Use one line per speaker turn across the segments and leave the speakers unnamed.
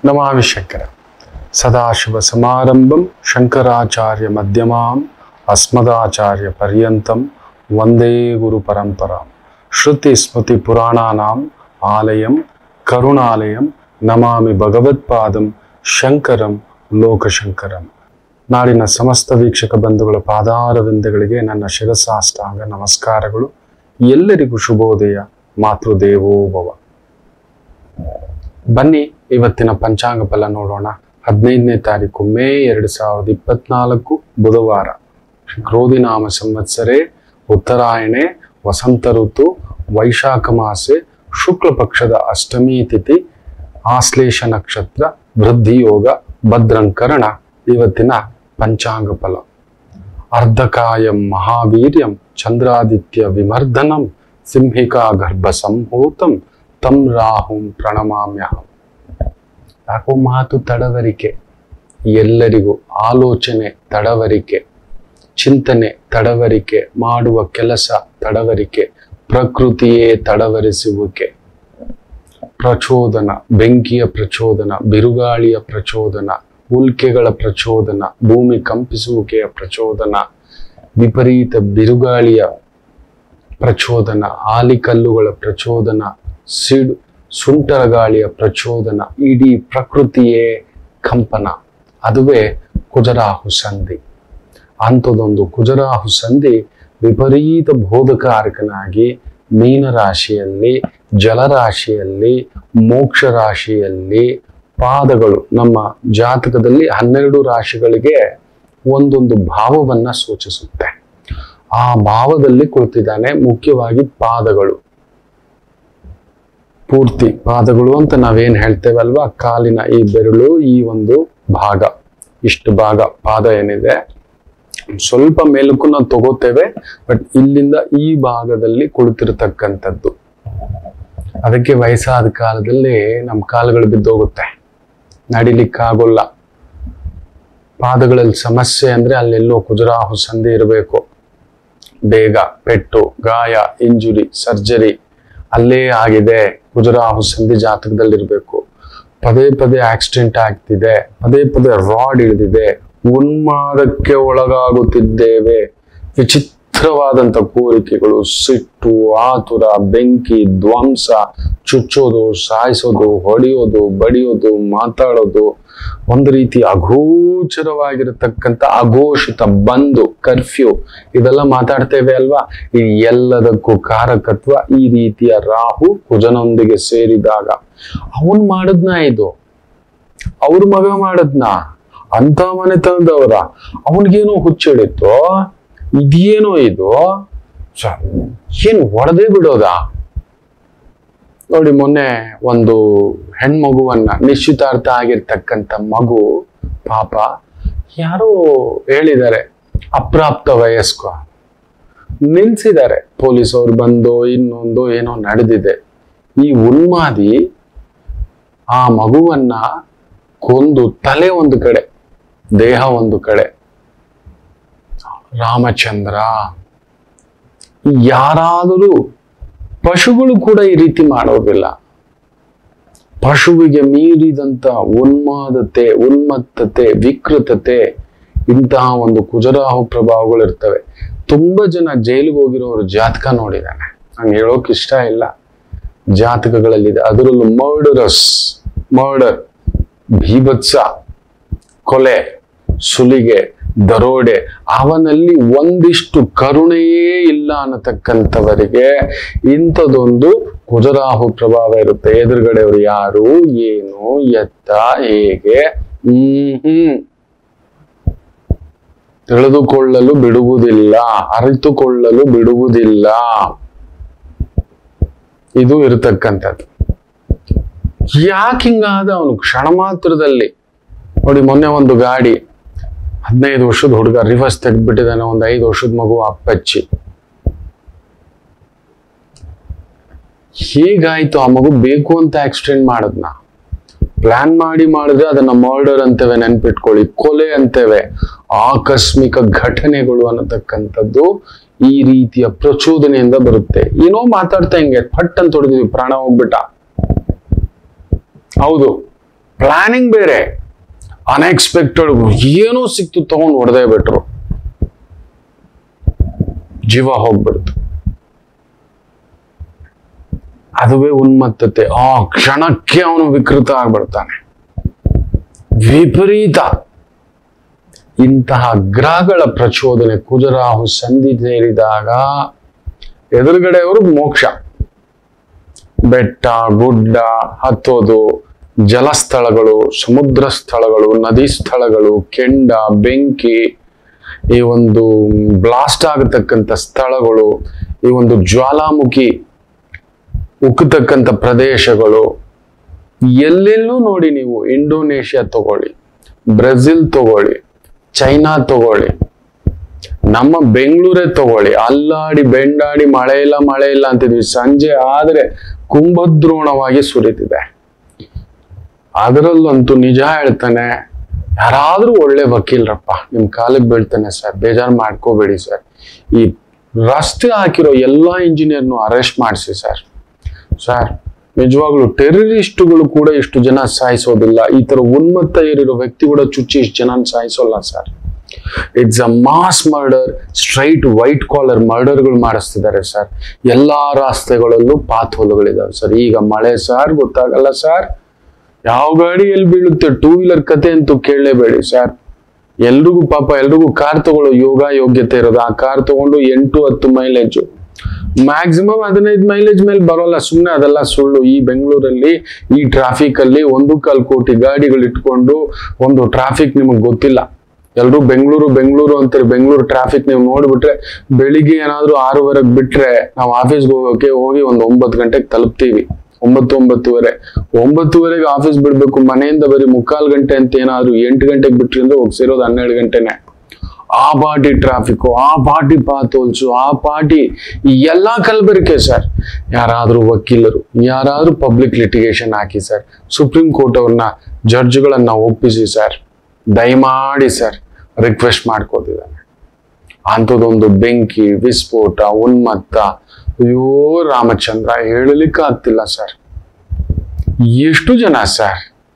ನಮಾಮಿ ಶಂಕರ ಸದಾಶಿವ ಸಮಾರಂಭಂ ಶಂಕರಾಚಾರ್ಯ ಮಧ್ಯಮಾಂ ಅಸ್ಮದಾಚಾರ್ಯ ಪರ್ಯಂತಂ ವಂದೇ ಗುರು ಪರಂಪರಾಂ ಶ್ರುತಿ ಸ್ಮೃತಿ ಪುರಾಣಾನಾಂ ಆಲಯಂ ಕರುಣಾಲಯಂ ನಮಾಮಿ ಭಗವತ್ಪಾದಂ ಶಂಕರಂ ಲೋಕಶಂಕರಂ ನಾಡಿನ ಸಮಸ್ತ ವೀಕ್ಷಕ ಬಂಧುಗಳ ಪಾದಾರವಿಂದಗಳಿಗೆ ನನ್ನ ಶಿರಸಾಷ್ಟಾಂಗ ನಮಸ್ಕಾರಗಳು ಎಲ್ಲರಿಗೂ ಶುಭೋದಯ ಮಾತೃದೇವೋ ಭವ ಬನ್ನಿ ಇವತ್ತಿನ ಪಂಚಾಂಗ ಫಲ ನೋಡೋಣ ಹದಿನೈದನೇ ತಾರೀಕು ಮೇ ಎರಡು ಸಾವಿರದ ಇಪ್ಪತ್ನಾಲ್ಕು ಬುಧವಾರ ಕ್ರೋಧಿನಾಮ ಸಂವತ್ಸರೇ ಉತ್ತರಾಯಣೆ ವಸಂತ ಋತು ವೈಶಾಖ ಮಾಸೆ ಶುಕ್ಲ ಪಕ್ಷದ ಅಷ್ಟಮಿ ತಿಥಿ ಆಶ್ಲೇಷ ನಕ್ಷತ್ರ ವೃದ್ಧಿ ಯೋಗ ಭದ್ರಂಕರಣ ಇವತ್ತಿನ ಪಂಚಾಂಗ ಫಲ ಅರ್ಧಕಾಯಂ ಮಹಾವೀರ್ಯಂ ಚಂದ್ರಾದಿತ್ಯ ವಿಮರ್ದನಂ ಸಿಂಹಿಕಾ ಗರ್ಭ ಸಂಭೂತಂ ತಂ ರಾಹುಂ ಪ್ರಣಮಾಮ್ಯಹಂ ಯಾಕೋ ಮಾತು ತಡವರಿಕೆ ಎಲ್ಲರಿಗೂ ಆಲೋಚನೆ ತಡವರಿಕೆ ಚಿಂತನೆ ತಡವರಿಕೆ ಮಾಡುವ ಕೆಲಸ ತಡವರಿಕೆ ಪ್ರಕೃತಿಯೇ ತಡವರಿಸುವಿಕೆ ಪ್ರಚೋದನ ಬೆಂಕಿಯ ಪ್ರಚೋದನ ಬಿರುಗಾಳಿಯ ಪ್ರಚೋದನ ಉಲ್ಕೆಗಳ ಪ್ರಚೋದನ ಭೂಮಿ ಕಂಪಿಸುವಿಕೆಯ ಪ್ರಚೋದನ ವಿಪರೀತ ಬಿರುಗಾಳಿಯ ಪ್ರಚೋದನ ಆಲಿಕಲ್ಲುಗಳ ಪ್ರಚೋದನ ಸಿಡು ಸುಂಟರ ಗಾಳಿಯ ಪ್ರಚೋದನ ಇಡೀ ಪ್ರಕೃತಿಯೇ ಕಂಪನ ಅದುವೇ ಕುಜರಾಹು ಸಂಧಿ ಅಂಥದೊಂದು ಕುಜರಾಹು ಸಂಧಿ ವಿಪರೀತ ಬೋಧಕಾರಕನಾಗಿ ಮೀನರಾಶಿಯಲ್ಲಿ ಜಲರಾಶಿಯಲ್ಲಿ ಮೋಕ್ಷ ರಾಶಿಯಲ್ಲಿ ಪಾದಗಳು ನಮ್ಮ ಜಾತಕದಲ್ಲಿ ಹನ್ನೆರಡು ರಾಶಿಗಳಿಗೆ ಒಂದೊಂದು ಭಾವವನ್ನ ಸೂಚಿಸುತ್ತೆ ಆ ಭಾವದಲ್ಲಿ ಕುಳಿತಿದ್ದಾನೆ ಮುಖ್ಯವಾಗಿ ಪಾದಗಳು ಪೂರ್ತಿ ಪಾದಗಳು ಅಂತ ನಾವೇನ್ ಹೇಳ್ತೇವಲ್ವಾ ಕಾಲಿನ ಈ ಬೆರಳು ಈ ಒಂದು ಭಾಗ ಇಷ್ಟು ಭಾಗ ಪಾದ ಏನಿದೆ ಸ್ವಲ್ಪ ಮೇಲಕ್ಕೂ ನಾವು ತಗೋತೇವೆ ಬಟ್ ಇಲ್ಲಿಂದ ಈ ಭಾಗದಲ್ಲಿ ಕುಳಿತಿರ್ತಕ್ಕಂಥದ್ದು ಅದಕ್ಕೆ ವಯಸ್ಸಾದ ಕಾಲದಲ್ಲಿ ನಮ್ಮ ಕಾಲುಗಳು ಬಿದ್ದೋಗುತ್ತೆ ನಡಿಲಿಕ್ಕಾಗೋಲ್ಲ ಪಾದಗಳಲ್ಲಿ ಸಮಸ್ಯೆ ಅಂದ್ರೆ ಅಲ್ಲೆಲ್ಲೋ ಕುಜರಾಹು ಸಂಧಿ ಇರಬೇಕು ಬೇಗ ಪೆಟ್ಟು ಗಾಯ ಇಂಜುರಿ ಸರ್ಜರಿ ಅಲ್ಲೇ ಆಗಿದೆ ಕುಜರಾಹು ಸಂಧಿ ಜಾತಕದಲ್ಲಿರ್ಬೇಕು ಪದೇ ಪದೇ ಆಕ್ಸಿಡೆಂಟ್ ಆಗ್ತಿದೆ ಪದೇ ಪದೇ ರಾಡ್ ಇಳಿದಿದೆ ಉನ್ಮಾದಕ್ಕೆ ಒಳಗಾಗುತ್ತಿದ್ದೇವೆ ವಿಚಿತ್ರವಾದಂತ ಕೋರಿಕೆಗಳು ಸಿಟ್ಟು ಆತುರ ಬೆಂಕಿ ಧ್ವಂಸ ಚುಚ್ಚೋದು ಸಾಯಿಸೋದು ಹೊಡೆಯೋದು ಬಡಿಯೋದು ಮಾತಾಡೋದು ಒಂದು ರೀತಿ ಅಗೋಚರವಾಗಿರತಕ್ಕಂತ ಅಘೋಷಿತ ಬಂದು ಕರ್ಫ್ಯೂ ಇದೆಲ್ಲ ಮಾತಾಡ್ತೇವೆ ಅಲ್ವಾ ಈ ಎಲ್ಲದಕ್ಕೂ ಕಾರಕತ್ವ ಈ ರೀತಿಯ ರಾಹು ಕುಜನೊಂದಿಗೆ ಸೇರಿದಾಗ ಅವನ್ ಮಾಡದ್ನ ಇದು ಅವ್ರ ಮಗ ಮಾಡದ್ನ ಅಂತ ಮನೆತನದವರ ಅವನಿಗೇನೋ ಹುಚ್ಚಿಡಿತ್ತು ಇದೇನೋ ಇದು ಛ, ಏನ್ ಹೊಡೆದೇ ಬಿಡೋದಾ ನೋಡಿ ಮೊನ್ನೆ ಒಂದು ಹೆಣ್ಮಗುವನ್ನ ನಿಶ್ಚಿತಾರ್ಥ ಆಗಿರ್ತಕ್ಕಂಥ ಮಗು ಪಾಪ ಯಾರೋ ಹೇಳಿದ್ದಾರೆ ಅಪ್ರಾಪ್ತ ವಯಸ್ಕ ನಿಲ್ಸಿದ್ದಾರೆ ಪೊಲೀಸ್ ಅವ್ರು ಬಂದು ಇನ್ನೊಂದು ಏನೋ ನಡೆದಿದೆ ಈ ಉನ್ಮಾದಿ ಆ ಮಗುವನ್ನ ಕೊಂದು ತಲೆ ಒಂದು ಕಡೆ ದೇಹ ಒಂದು ಕಡೆ ರಾಮಚಂದ್ರ ಯಾರಾದರೂ ಪಶುಗಳು ಕೂಡ ಈ ರೀತಿ ಮಾಡೋದಿಲ್ಲ ಪಶುವಿಗೆ ಮೀರಿದಂತ ಉನ್ಮಾದತೆ ಉನ್ಮತ್ತತೆ ವಿಕೃತತೆ ಇಂತಹ ಒಂದು ಕುಜರಾಹು ಪ್ರಭಾವಗಳು ಇರ್ತವೆ ತುಂಬಾ ಜನ ಜೈಲಿಗೆ ಹೋಗಿರೋರು ಜಾತಕ ನೋಡಿದಾನೆ ನಂಗೆ ಹೇಳೋಕ್ ಇಷ್ಟ ಇಲ್ಲ ಜಾತಕಗಳಲ್ಲಿದೆ ಅದರಲ್ಲೂ ಮರ್ಡರಸ್ ಮರ್ಡರ್ ಭೀಭತ್ಸ ಕೊಲೆ ಸುಲಿಗೆ ದರೋಡೆ ಅವನಲ್ಲಿ ಒಂದಿಷ್ಟು ಕರುಣೆಯೇ ಇಲ್ಲ ಅನ್ನತಕ್ಕಂಥವರಿಗೆ ಇಂಥದೊಂದು ಕುಜರಾಹು ಪ್ರಭಾವ ಇರುತ್ತೆ ಎದುರುಗಡೆಯವರು ಯಾರು ಏನು ಎತ್ತ ಹೇಗೆ ಹ್ಮ್ ಹ್ಮ್ ತಿಳಿದುಕೊಳ್ಳಲು ಬಿಡುವುದಿಲ್ಲ ಅರಿತುಕೊಳ್ಳಲು ಬಿಡುವುದಿಲ್ಲ ಇದು ಇರತಕ್ಕಂಥದ್ದು ಯಾಕೆ ಹಿಂಗಾದ ಅವನು ಕ್ಷಣ ಮಾತ್ರದಲ್ಲಿ ನೋಡಿ ಮೊನ್ನೆ ಒಂದು ಗಾಡಿ ಹದಿನೈದು ವರ್ಷದ ಹುಡುಗ ರಿವರ್ಸ್ ತೆಗೆದ್ಬಿಟ್ಟಿದ್ದಾನೆ ಒಂದು ಐದು ವರ್ಷದ ಮಗು ಅಪ್ಪಚ್ಚಿ ಹೇಗಾಯ್ತು ಆ ಮಗು ಬೇಕು ಅಂತ ಆಕ್ಸಿಡೆಂಟ್ ಮಾಡದ್ನ ಪ್ಲಾನ್ ಮಾಡಿ ಮಾಡಿದ್ರೆ ಅದನ್ನ ಮರ್ಡರ್ ಅಂತೇವೆ ನೆನ್ಪಿಟ್ಕೊಳ್ಳಿ ಕೊಲೆ ಅಂತೇವೆ ಆಕಸ್ಮಿಕ ಘಟನೆಗಳು ಅನ್ನತಕ್ಕಂಥದ್ದು ಈ ರೀತಿಯ ಪ್ರಚೋದನೆಯಿಂದ ಬರುತ್ತೆ ಏನೋ ಮಾತಾಡ್ತಾ ಹಿಂಗೆ ಫಟ್ ಅಂತ ಹೊಡೆದಿದ್ವಿ ಪ್ರಾಣ ಹೋಗ್ಬಿಟ್ಟ ಹೌದು ಪ್ಲಾನಿಂಗ್ ಬೇರೆ ಅನ್ಎಕ್ಸ್ಪೆಕ್ಟೆಡ್ ಏನೋ ಸಿಕ್ತು ತಗೊಂಡು ಹೊಡೆದೇ ಬಿಟ್ರು ಜೀವ ಹೋಗ್ಬಿಡ್ತು ಅದುವೇ ಉನ್ಮತ್ತತೆ ಆ ಕ್ಷಣಕ್ಕೆ ಅವನು ವಿಕೃತ ಆಗ್ಬಿಡ್ತಾನೆ ವಿಪರೀತ ಇಂತಹ ಗ್ರಹಗಳ ಪ್ರಚೋದನೆ ಕುಜರಾಹು ಸಂಧಿ ಸೇರಿದಾಗ ಎದುರುಗಡೆಯವರು ಮೋಕ್ಷ ಬೆಟ್ಟ ಗುಡ್ಡ ಹತ್ತೋದು ಜಲಸ್ಥಳಗಳು ಸಮುದ್ರ ಸ್ಥಳಗಳು ನದಿ ಸ್ಥಳಗಳು ಕೆಂಡ ಬೆಂಕಿ ಈ ಒಂದು ಬ್ಲಾಸ್ಟ್ ಆಗತಕ್ಕಂಥ ಸ್ಥಳಗಳು ಈ ಒಂದು ಜ್ವಾಲಾಮುಖಿ ಉಕ್ಕತಕ್ಕಂಥ ಪ್ರದೇಶಗಳು ಎಲ್ಲೆಲ್ಲೂ ನೋಡಿ ನೀವು ಇಂಡೋನೇಷ್ಯಾ ತಗೊಳ್ಳಿ ಬ್ರೆಜಿಲ್ ತಗೊಳ್ಳಿ ಚೈನಾ ತಗೊಳ್ಳಿ ನಮ್ಮ ಬೆಂಗಳೂರೇ ತಗೊಳ್ಳಿ ಅಲ್ಲಾಡಿ ಬೆಂಡಾಡಿ ಮಳೆ ಇಲ್ಲ ಮಳೆ ಇಲ್ಲ ಅಂತಿದ್ವಿ ಸಂಜೆ ಆದ್ರೆ ಕುಂಭದ್ರೋಣವಾಗಿ ಸುರಿತಿದೆ ಅದರಲ್ಲಂತೂ ನಿಜ ಹೇಳ್ತಾನೆ ಯಾರಾದ್ರೂ ಒಳ್ಳೆ ವಕೀಲ್ರಪ್ಪ ನಿಮ್ ಕಾಲಿಗೆ ಬೀಳ್ತಾನೆ ಸರ್ ಬೇಜಾರು ಮಾಡ್ಕೋಬೇಡಿ ಸರ್ ಈ ರಸ್ತೆ ಹಾಕಿರೋ ಎಲ್ಲಾ ಇಂಜಿನಿಯರ್ನು ಅರೆಸ್ಟ್ ಮಾಡಿಸಿ ಸರ್ ಸರ್ ನಿಜವಾಗ್ಲು ಟೆರರಿಸ್ಟ್ಗಳು ಕೂಡ ಇಷ್ಟು ಜನ ಸಾಯಿಸೋದಿಲ್ಲ ಈ ತರ ಉನ್ಮತ್ತ ಏರಿರೋ ವ್ಯಕ್ತಿ ಕೂಡ ಚುಚ್ಚಿ ಇಷ್ಟು ಜನ ಸಾಯಿಸೋಲ್ಲ sir it's a mass murder straight white collar ಮರ್ಡರ್ಗಳು ಮಾಡಿಸ್ತಿದ್ದಾರೆ ಸರ್ ಎಲ್ಲಾ ರಸ್ತೆಗಳಲ್ಲೂ ಪಾತ್ ಹೋಲುಗಳಿದಾವೆ ಸರ್ ಈಗ ಮಳೆ ಸರ್ ಗೊತ್ತಾಗಲ್ಲ ಸರ್ ಯಾವ ಗಾಡಿ ಎಲ್ಲಿ ಬೀಳುತ್ತೆ ಟೂ ವೀಲರ್ ಕತೆ ಅಂತೂ ಕೇಳಲೇಬೇಡಿ ಸರ್ ಎಲ್ರಿಗೂ ಪಾಪ ಎಲ್ರಿಗೂ ಕಾರ್ ತಗೊಳ್ಳೋ ಯೋಗ ಯೋಗ್ಯತೆ ಇರೋದು ಆ ಕಾರ್ ತಗೊಂಡು ಎಂಟು ಹತ್ತು ಮೈಲೇಜು ಮ್ಯಾಕ್ಸಿಮಮ್ ಹದಿನೈದು ಮೈಲೇಜ್ ಮೇಲೆ ಬರೋಲ್ಲ ಸುಮ್ಮನೆ ಅದೆಲ್ಲ ಸುಳ್ಳು ಈ ಬೆಂಗಳೂರಲ್ಲಿ ಈ ಟ್ರಾಫಿಕ್ ಅಲ್ಲಿ ಒಂದು ಕಾಲ್ ಕೋಟಿ ಗಾಡಿಗಳು ಇಟ್ಕೊಂಡು ಒಂದು ಟ್ರಾಫಿಕ್ ನಿಮಗೆ ಗೊತ್ತಿಲ್ಲ ಎಲ್ರು ಬೆಂಗಳೂರು ಬೆಂಗಳೂರು ಅಂತಾರೆ ಬೆಂಗಳೂರು ಟ್ರಾಫಿಕ್ ನೀವು ನೋಡ್ಬಿಟ್ರೆ ಬೆಳಿಗ್ಗೆ ಏನಾದ್ರೂ ಆರೂವರೆಗೆ ಬಿಟ್ರೆ ನಾವು ಆಫೀಸ್ಗೆ ಹೋಗೋಕೆ ಹೋಗಿ ಒಂದು ಒಂಬತ್ತು ಗಂಟೆಗೆ ತಲುಪ್ತೀವಿ ಒಂಬತ್ತು ಒಂಬತ್ತುವರೆ ಒಂಬತ್ತುವರೆಗೆ ಆಫೀಸ್ ಬಿಡ್ಬೇಕು ಮನೆಯಿಂದ ಬರೀ ಮುಕ್ಕಾಲು ಗಂಟೆ ಅಂತ ಏನಾದ್ರು ಎಂಟು ಗಂಟೆಗೆ ಬಿಟ್ರಿ ಅಂದ್ರೆ ಹೋಗಿ ಸೇರೋದು ಹನ್ನೆರಡು ಗಂಟೆನೆ ಆ ಪಾಟಿ ಟ್ರಾಫಿಕ್ ಆ ಪಾಟಿ ಪಾತೋಲ್ಸು ಆ ಪಾಟಿ ಈ ಎಲ್ಲಾ ಕಲಬೆರಕೆ ಸರ್ ಯಾರಾದ್ರೂ ವಕೀಲರು ಯಾರಾದ್ರೂ ಪಬ್ಲಿಕ್ ಲಿಟಿಗೇಷನ್ ಹಾಕಿ ಸರ್ ಸುಪ್ರೀಂ ಕೋರ್ಟ್ ಅವ್ರನ್ನ ಜಡ್ಜ್ಗಳನ್ನ ಒಪ್ಪಿಸಿ ಸರ್ ದಯಮಾಡಿ ಸರ್ ರಿಕ್ವೆಸ್ಟ್ ಮಾಡ್ಕೋತಿದ್ದಾನೆ ಅಂಥದ್ದೊಂದು ಬೆಂಕಿ ವಿಸ್ಫೋಟ ಉನ್ಮತ್ತ ಅಯ್ಯೋ ರಾಮಚಂದ್ರ ಹೇಳಲಿಕ್ಕೆ ಆಗ್ತಿಲ್ಲ ಸರ್ ಎಷ್ಟು ಜನ ಸರ್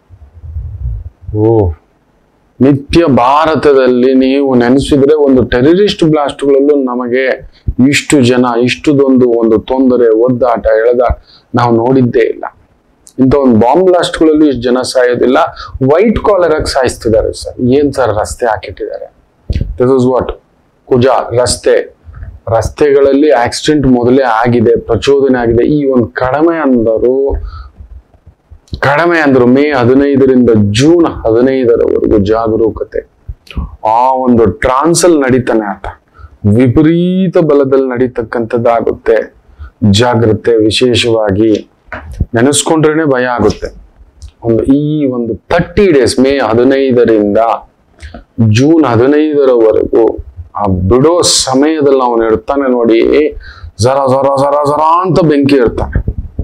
ಓ ನಿತ್ಯ ಭಾರತದಲ್ಲಿ ನೀವು ನೆನೆಸಿದ್ರೆ ಒಂದು ಟೆರರಿಸ್ಟ್ ಬ್ಲಾಸ್ಟ್ಗಳಲ್ಲೂ ನಮಗೆ ಇಷ್ಟು ಜನ ಇಷ್ಟುದೊಂದು ಒಂದು ತೊಂದರೆ ಒದ್ದಾಟ ಎಳೆದ ನಾವು ನೋಡಿದ್ದೇ ಇಲ್ಲ ಇಂಥ ಒಂದು ಬಾಂಬ್ ಬ್ಲಾಸ್ಟ್ಗಳಲ್ಲೂ ಇಷ್ಟು ಜನ ಸಾಯೋದಿಲ್ಲ ವೈಟ್ ಕಾಲರ್ ಆಗಿ ಸಾಯಿಸ್ತಿದ್ದಾರೆ ಸರ್ ಏನ್ ಸರ್ ರಸ್ತೆ ಹಾಕಿಟ್ಟಿದ್ದಾರೆ ದಿಸ್ ಇಸ್ ವಾಟ್ ಕುಜ ರಸ್ತೆ ರಸ್ತೆಗಳಲ್ಲಿ ಆಕ್ಸಿಡೆಂಟ್ ಮೊದಲೇ ಆಗಿದೆ ಪ್ರಚೋದನೆ ಆಗಿದೆ ಈ ಒಂದು ಕಡಿಮೆ ಅಂದರು ಕಡಿಮೆ ಅಂದ್ರು ಮೇ ಹದಿನೈದರಿಂದ ಜೂನ್ ಹದಿನೈದರವರೆಗೂ ಜಾಗರೂಕತೆ ಆ ಒಂದು ಟ್ರಾನ್ಸಲ್ ನಡೀತಾನೆ ಆತ ವಿಪರೀತ ಬಲದಲ್ಲಿ ನಡೀತಕ್ಕಂಥದ್ದಾಗುತ್ತೆ ಜಾಗ್ರತೆ ವಿಶೇಷವಾಗಿ ನೆನೆಸ್ಕೊಂಡ್ರೇನೆ ಭಯ ಆಗುತ್ತೆ ಒಂದು ಈ ಒಂದು ತರ್ಟಿ ಡೇಸ್ ಮೇ ಹದಿನೈದರಿಂದ ಜೂನ್ ಹದಿನೈದರವರೆಗೂ ಆ ಬಿಡೋ ಸಮಯದಲ್ಲಿ ಅವನು ಇರ್ತಾನೆ ನೋಡಿ ಜರ ಜರ ಜರ ಜರ ಅಂತ ಬೆಂಕಿ ಇರ್ತಾನೆ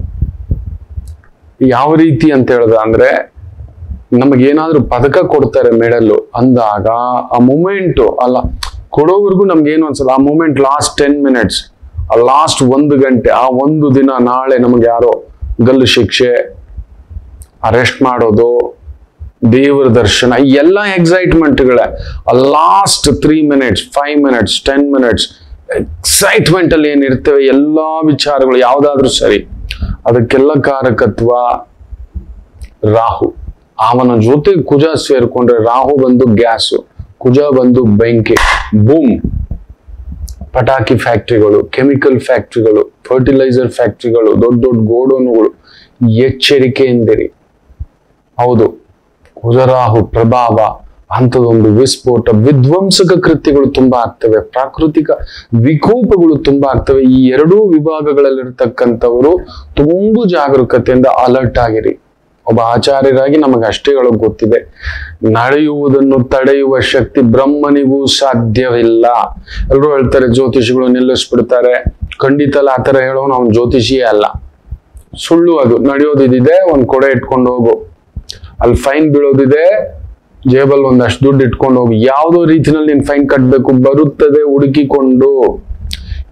ಯಾವ ರೀತಿ ಅಂತ ಹೇಳ್ದ ಅಂದ್ರೆ ನಮಗೇನಾದ್ರೂ ಪದಕ ಕೊಡ್ತಾರೆ ಮೆಡಲ್ ಅಂದಾಗ ಆ ಮೂಮೆಂಟ್ ಅಲ್ಲ ಕೊಡೋವರೆಗೂ ನಮ್ಗೇನು ಅನ್ಸಲ್ಲ ಆ ಮೂಮೆಂಟ್ ಲಾಸ್ಟ್ ಟೆನ್ ಮಿನಿಟ್ಸ್ ಆ ಲಾಸ್ಟ್ ಒಂದು ಗಂಟೆ ಆ ಒಂದು ದಿನ ನಾಳೆ ನಮ್ಗೆ ಯಾರೋ ಗಲ್ಲು ಶಿಕ್ಷೆ ಅರೆಸ್ಟ್ ಮಾಡೋದು ದೇವರ ದರ್ಶನ ಈ ಎಲ್ಲ ಎಕ್ಸೈಟ್ಮೆಂಟ್ಗಳೇ last three minutes five minutes ten minutes excitement ಅಲ್ಲಿ ಏನಿರ್ತವೆ ಎಲ್ಲಾ ವಿಚಾರಗಳು ಯಾವ್ದಾದ್ರೂ ಸರಿ ಅದಕ್ಕೆಲ್ಲ ಕಾರಕತ್ವ ರಾಹು ಅವನ ಜೊತೆ ಕುಜ ಸೇರ್ಕೊಂಡ್ರೆ ರಾಹು ಬಂದು ಗ್ಯಾಸು ಕುಜ ಬಂದು ಬೆಂಕಿ ಬೂಮ್ ಪಟಾಕಿ ಫ್ಯಾಕ್ಟ್ರಿಗಳು ಕೆಮಿಕಲ್ ಫ್ಯಾಕ್ಟ್ರಿಗಳು ಫರ್ಟಿಲೈಸರ್ ಫ್ಯಾಕ್ಟ್ರಿಗಳು ದೊಡ್ಡ ದೊಡ್ಡ ಗೋಡೌನ್ಗಳು ಎಚ್ಚರಿಕೆಯಿಂದಿರಿ ಹೌದು ಕುಜರಾಹು ಪ್ರಭಾವ ಅಂಥದೊಂದು ವಿಸ್ಫೋಟ ವಿಧ್ವಂಸಕ ಕೃತ್ಯಗಳು ತುಂಬಾ ಆಗ್ತವೆ ಪ್ರಾಕೃತಿಕ ವಿಕೋಪಗಳು ತುಂಬಾ ಆಗ್ತವೆ ಈ ಎರಡೂ ವಿಭಾಗಗಳಲ್ಲಿರ್ತಕ್ಕಂಥವರು ತುಂಬು ಜಾಗರೂಕತೆಯಿಂದ ಅಲರ್ಟ್ ಆಗಿರಿ ಒಬ್ಬ ಆಚಾರ್ಯರಾಗಿ ನಮಗೆ ಅಷ್ಟೇ ಹೇಳೋಕ್ ಗೊತ್ತಿದೆ ನಡೆಯುವುದನ್ನು ತಡೆಯುವ ಶಕ್ತಿ ಬ್ರಹ್ಮನಿಗೂ ಸಾಧ್ಯವಿಲ್ಲ ಎಲ್ಲರೂ ಹೇಳ್ತಾರೆ ಜ್ಯೋತಿಷಿಗಳು ನಿಲ್ಲಿಸ್ಬಿಡ್ತಾರೆ ಖಂಡಿತ ಅಲ್ಲ ಆತರ ಹೇಳೋನು ಅವ್ನು ಜ್ಯೋತಿಷಿಯೇ ಅಲ್ಲ ಸುಳ್ಳು ಅದು ನಡೆಯೋದಿದೆ ಒಂದ್ ಕೊಡೆ ಇಟ್ಕೊಂಡು ಹೋಗು ಅಲ್ಲಿ ಫೈನ್ ಬೀಳೋದಿದೆ ಜೇಬಲ್ ಒಂದಷ್ಟು ದುಡ್ಡು ಇಟ್ಕೊಂಡು ಹೋಗಿ ಯಾವುದೋ ರೀತಿನಲ್ಲಿ ನೀನ್ ಫೈನ್ ಕಟ್ಟಬೇಕು ಬರುತ್ತದೆ ಹುಡುಕಿಕೊಂಡು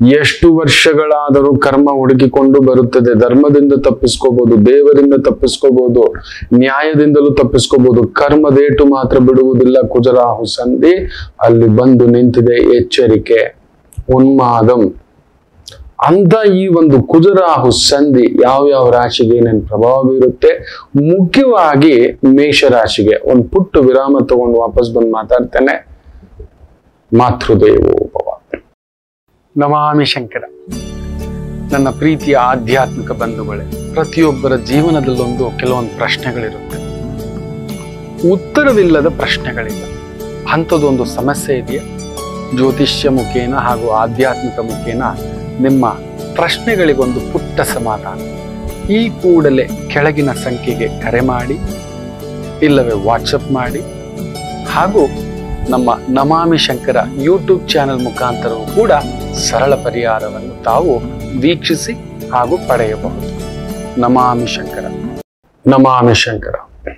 ಎಷ್ಟು ವರ್ಷಗಳಾದರೂ ಕರ್ಮ ಹುಡುಕಿಕೊಂಡು ಬರುತ್ತದೆ ಧರ್ಮದಿಂದ ತಪ್ಪಿಸ್ಕೋಬಹುದು ದೇವರಿಂದ ತಪ್ಪಿಸ್ಕೋಬಹುದು ನ್ಯಾಯದಿಂದಲೂ ತಪ್ಪಿಸ್ಕೋಬಹುದು ಕರ್ಮದೇಟು ಮಾತ್ರ ಬಿಡುವುದಿಲ್ಲ ಕುಜರಾಹು ಸಂಧಿ ಅಲ್ಲಿ ಬಂದು ನಿಂತಿದೆ ಎಚ್ಚರಿಕೆ ಉನ್ಮಾದಂ ಅಂತ ಈ ಒಂದು ಕುಜರಾಹು ಸಂಧಿ ಯಾವ ಯಾವ ರಾಶಿಗೆ ಏನೇನು ಪ್ರಭಾವ ಬೀರುತ್ತೆ ಮುಖ್ಯವಾಗಿ ಮೇಷ ರಾಶಿಗೆ ಒಂದು ಪುಟ್ಟ ವಿರಾಮ ತಗೊಂಡು ವಾಪಸ್ ಬಂದು ಮಾತಾಡ್ತೇನೆ ಮಾತೃದೇವೋ ಭವ ನಮಾಮಿ ಶಂಕರ ನನ್ನ ಪ್ರೀತಿಯ ಆಧ್ಯಾತ್ಮಿಕ ಬಂಧುಗಳೇ ಪ್ರತಿಯೊಬ್ಬರ ಜೀವನದಲ್ಲೊಂದು ಕೆಲವೊಂದು ಪ್ರಶ್ನೆಗಳಿರುತ್ತೆ ಉತ್ತರವಿಲ್ಲದ ಪ್ರಶ್ನೆಗಳಿಲ್ಲ ಅಂಥದ್ದೊಂದು ಸಮಸ್ಯೆ ಇದೆಯಾ ಜ್ಯೋತಿಷ್ಯ ಮುಖೇನ ಹಾಗೂ ಆಧ್ಯಾತ್ಮಿಕ ಮುಖೇನ ನಿಮ್ಮ ಪ್ರಶ್ನೆಗಳಿಗೊಂದು ಪುಟ್ಟ ಸಮಾಧಾನ ಈ ಕೂಡಲೇ ಕೆಳಗಿನ ಸಂಖ್ಯೆಗೆ ಕರೆ ಮಾಡಿ ಇಲ್ಲವೇ ವಾಟ್ಸಪ್ ಮಾಡಿ ಹಾಗೂ ನಮ್ಮ ನಮಾಮಿ ಶಂಕರ ಯೂಟ್ಯೂಬ್ ಚಾನೆಲ್ ಮುಖಾಂತರವೂ ಕೂಡ ಸರಳ ಪರಿಹಾರವನ್ನು ತಾವು ವೀಕ್ಷಿಸಿ ಹಾಗೂ ಪಡೆಯಬಹುದು ನಮಾಮಿ ಶಂಕರ ನಮಾಮಿ ಶಂಕರ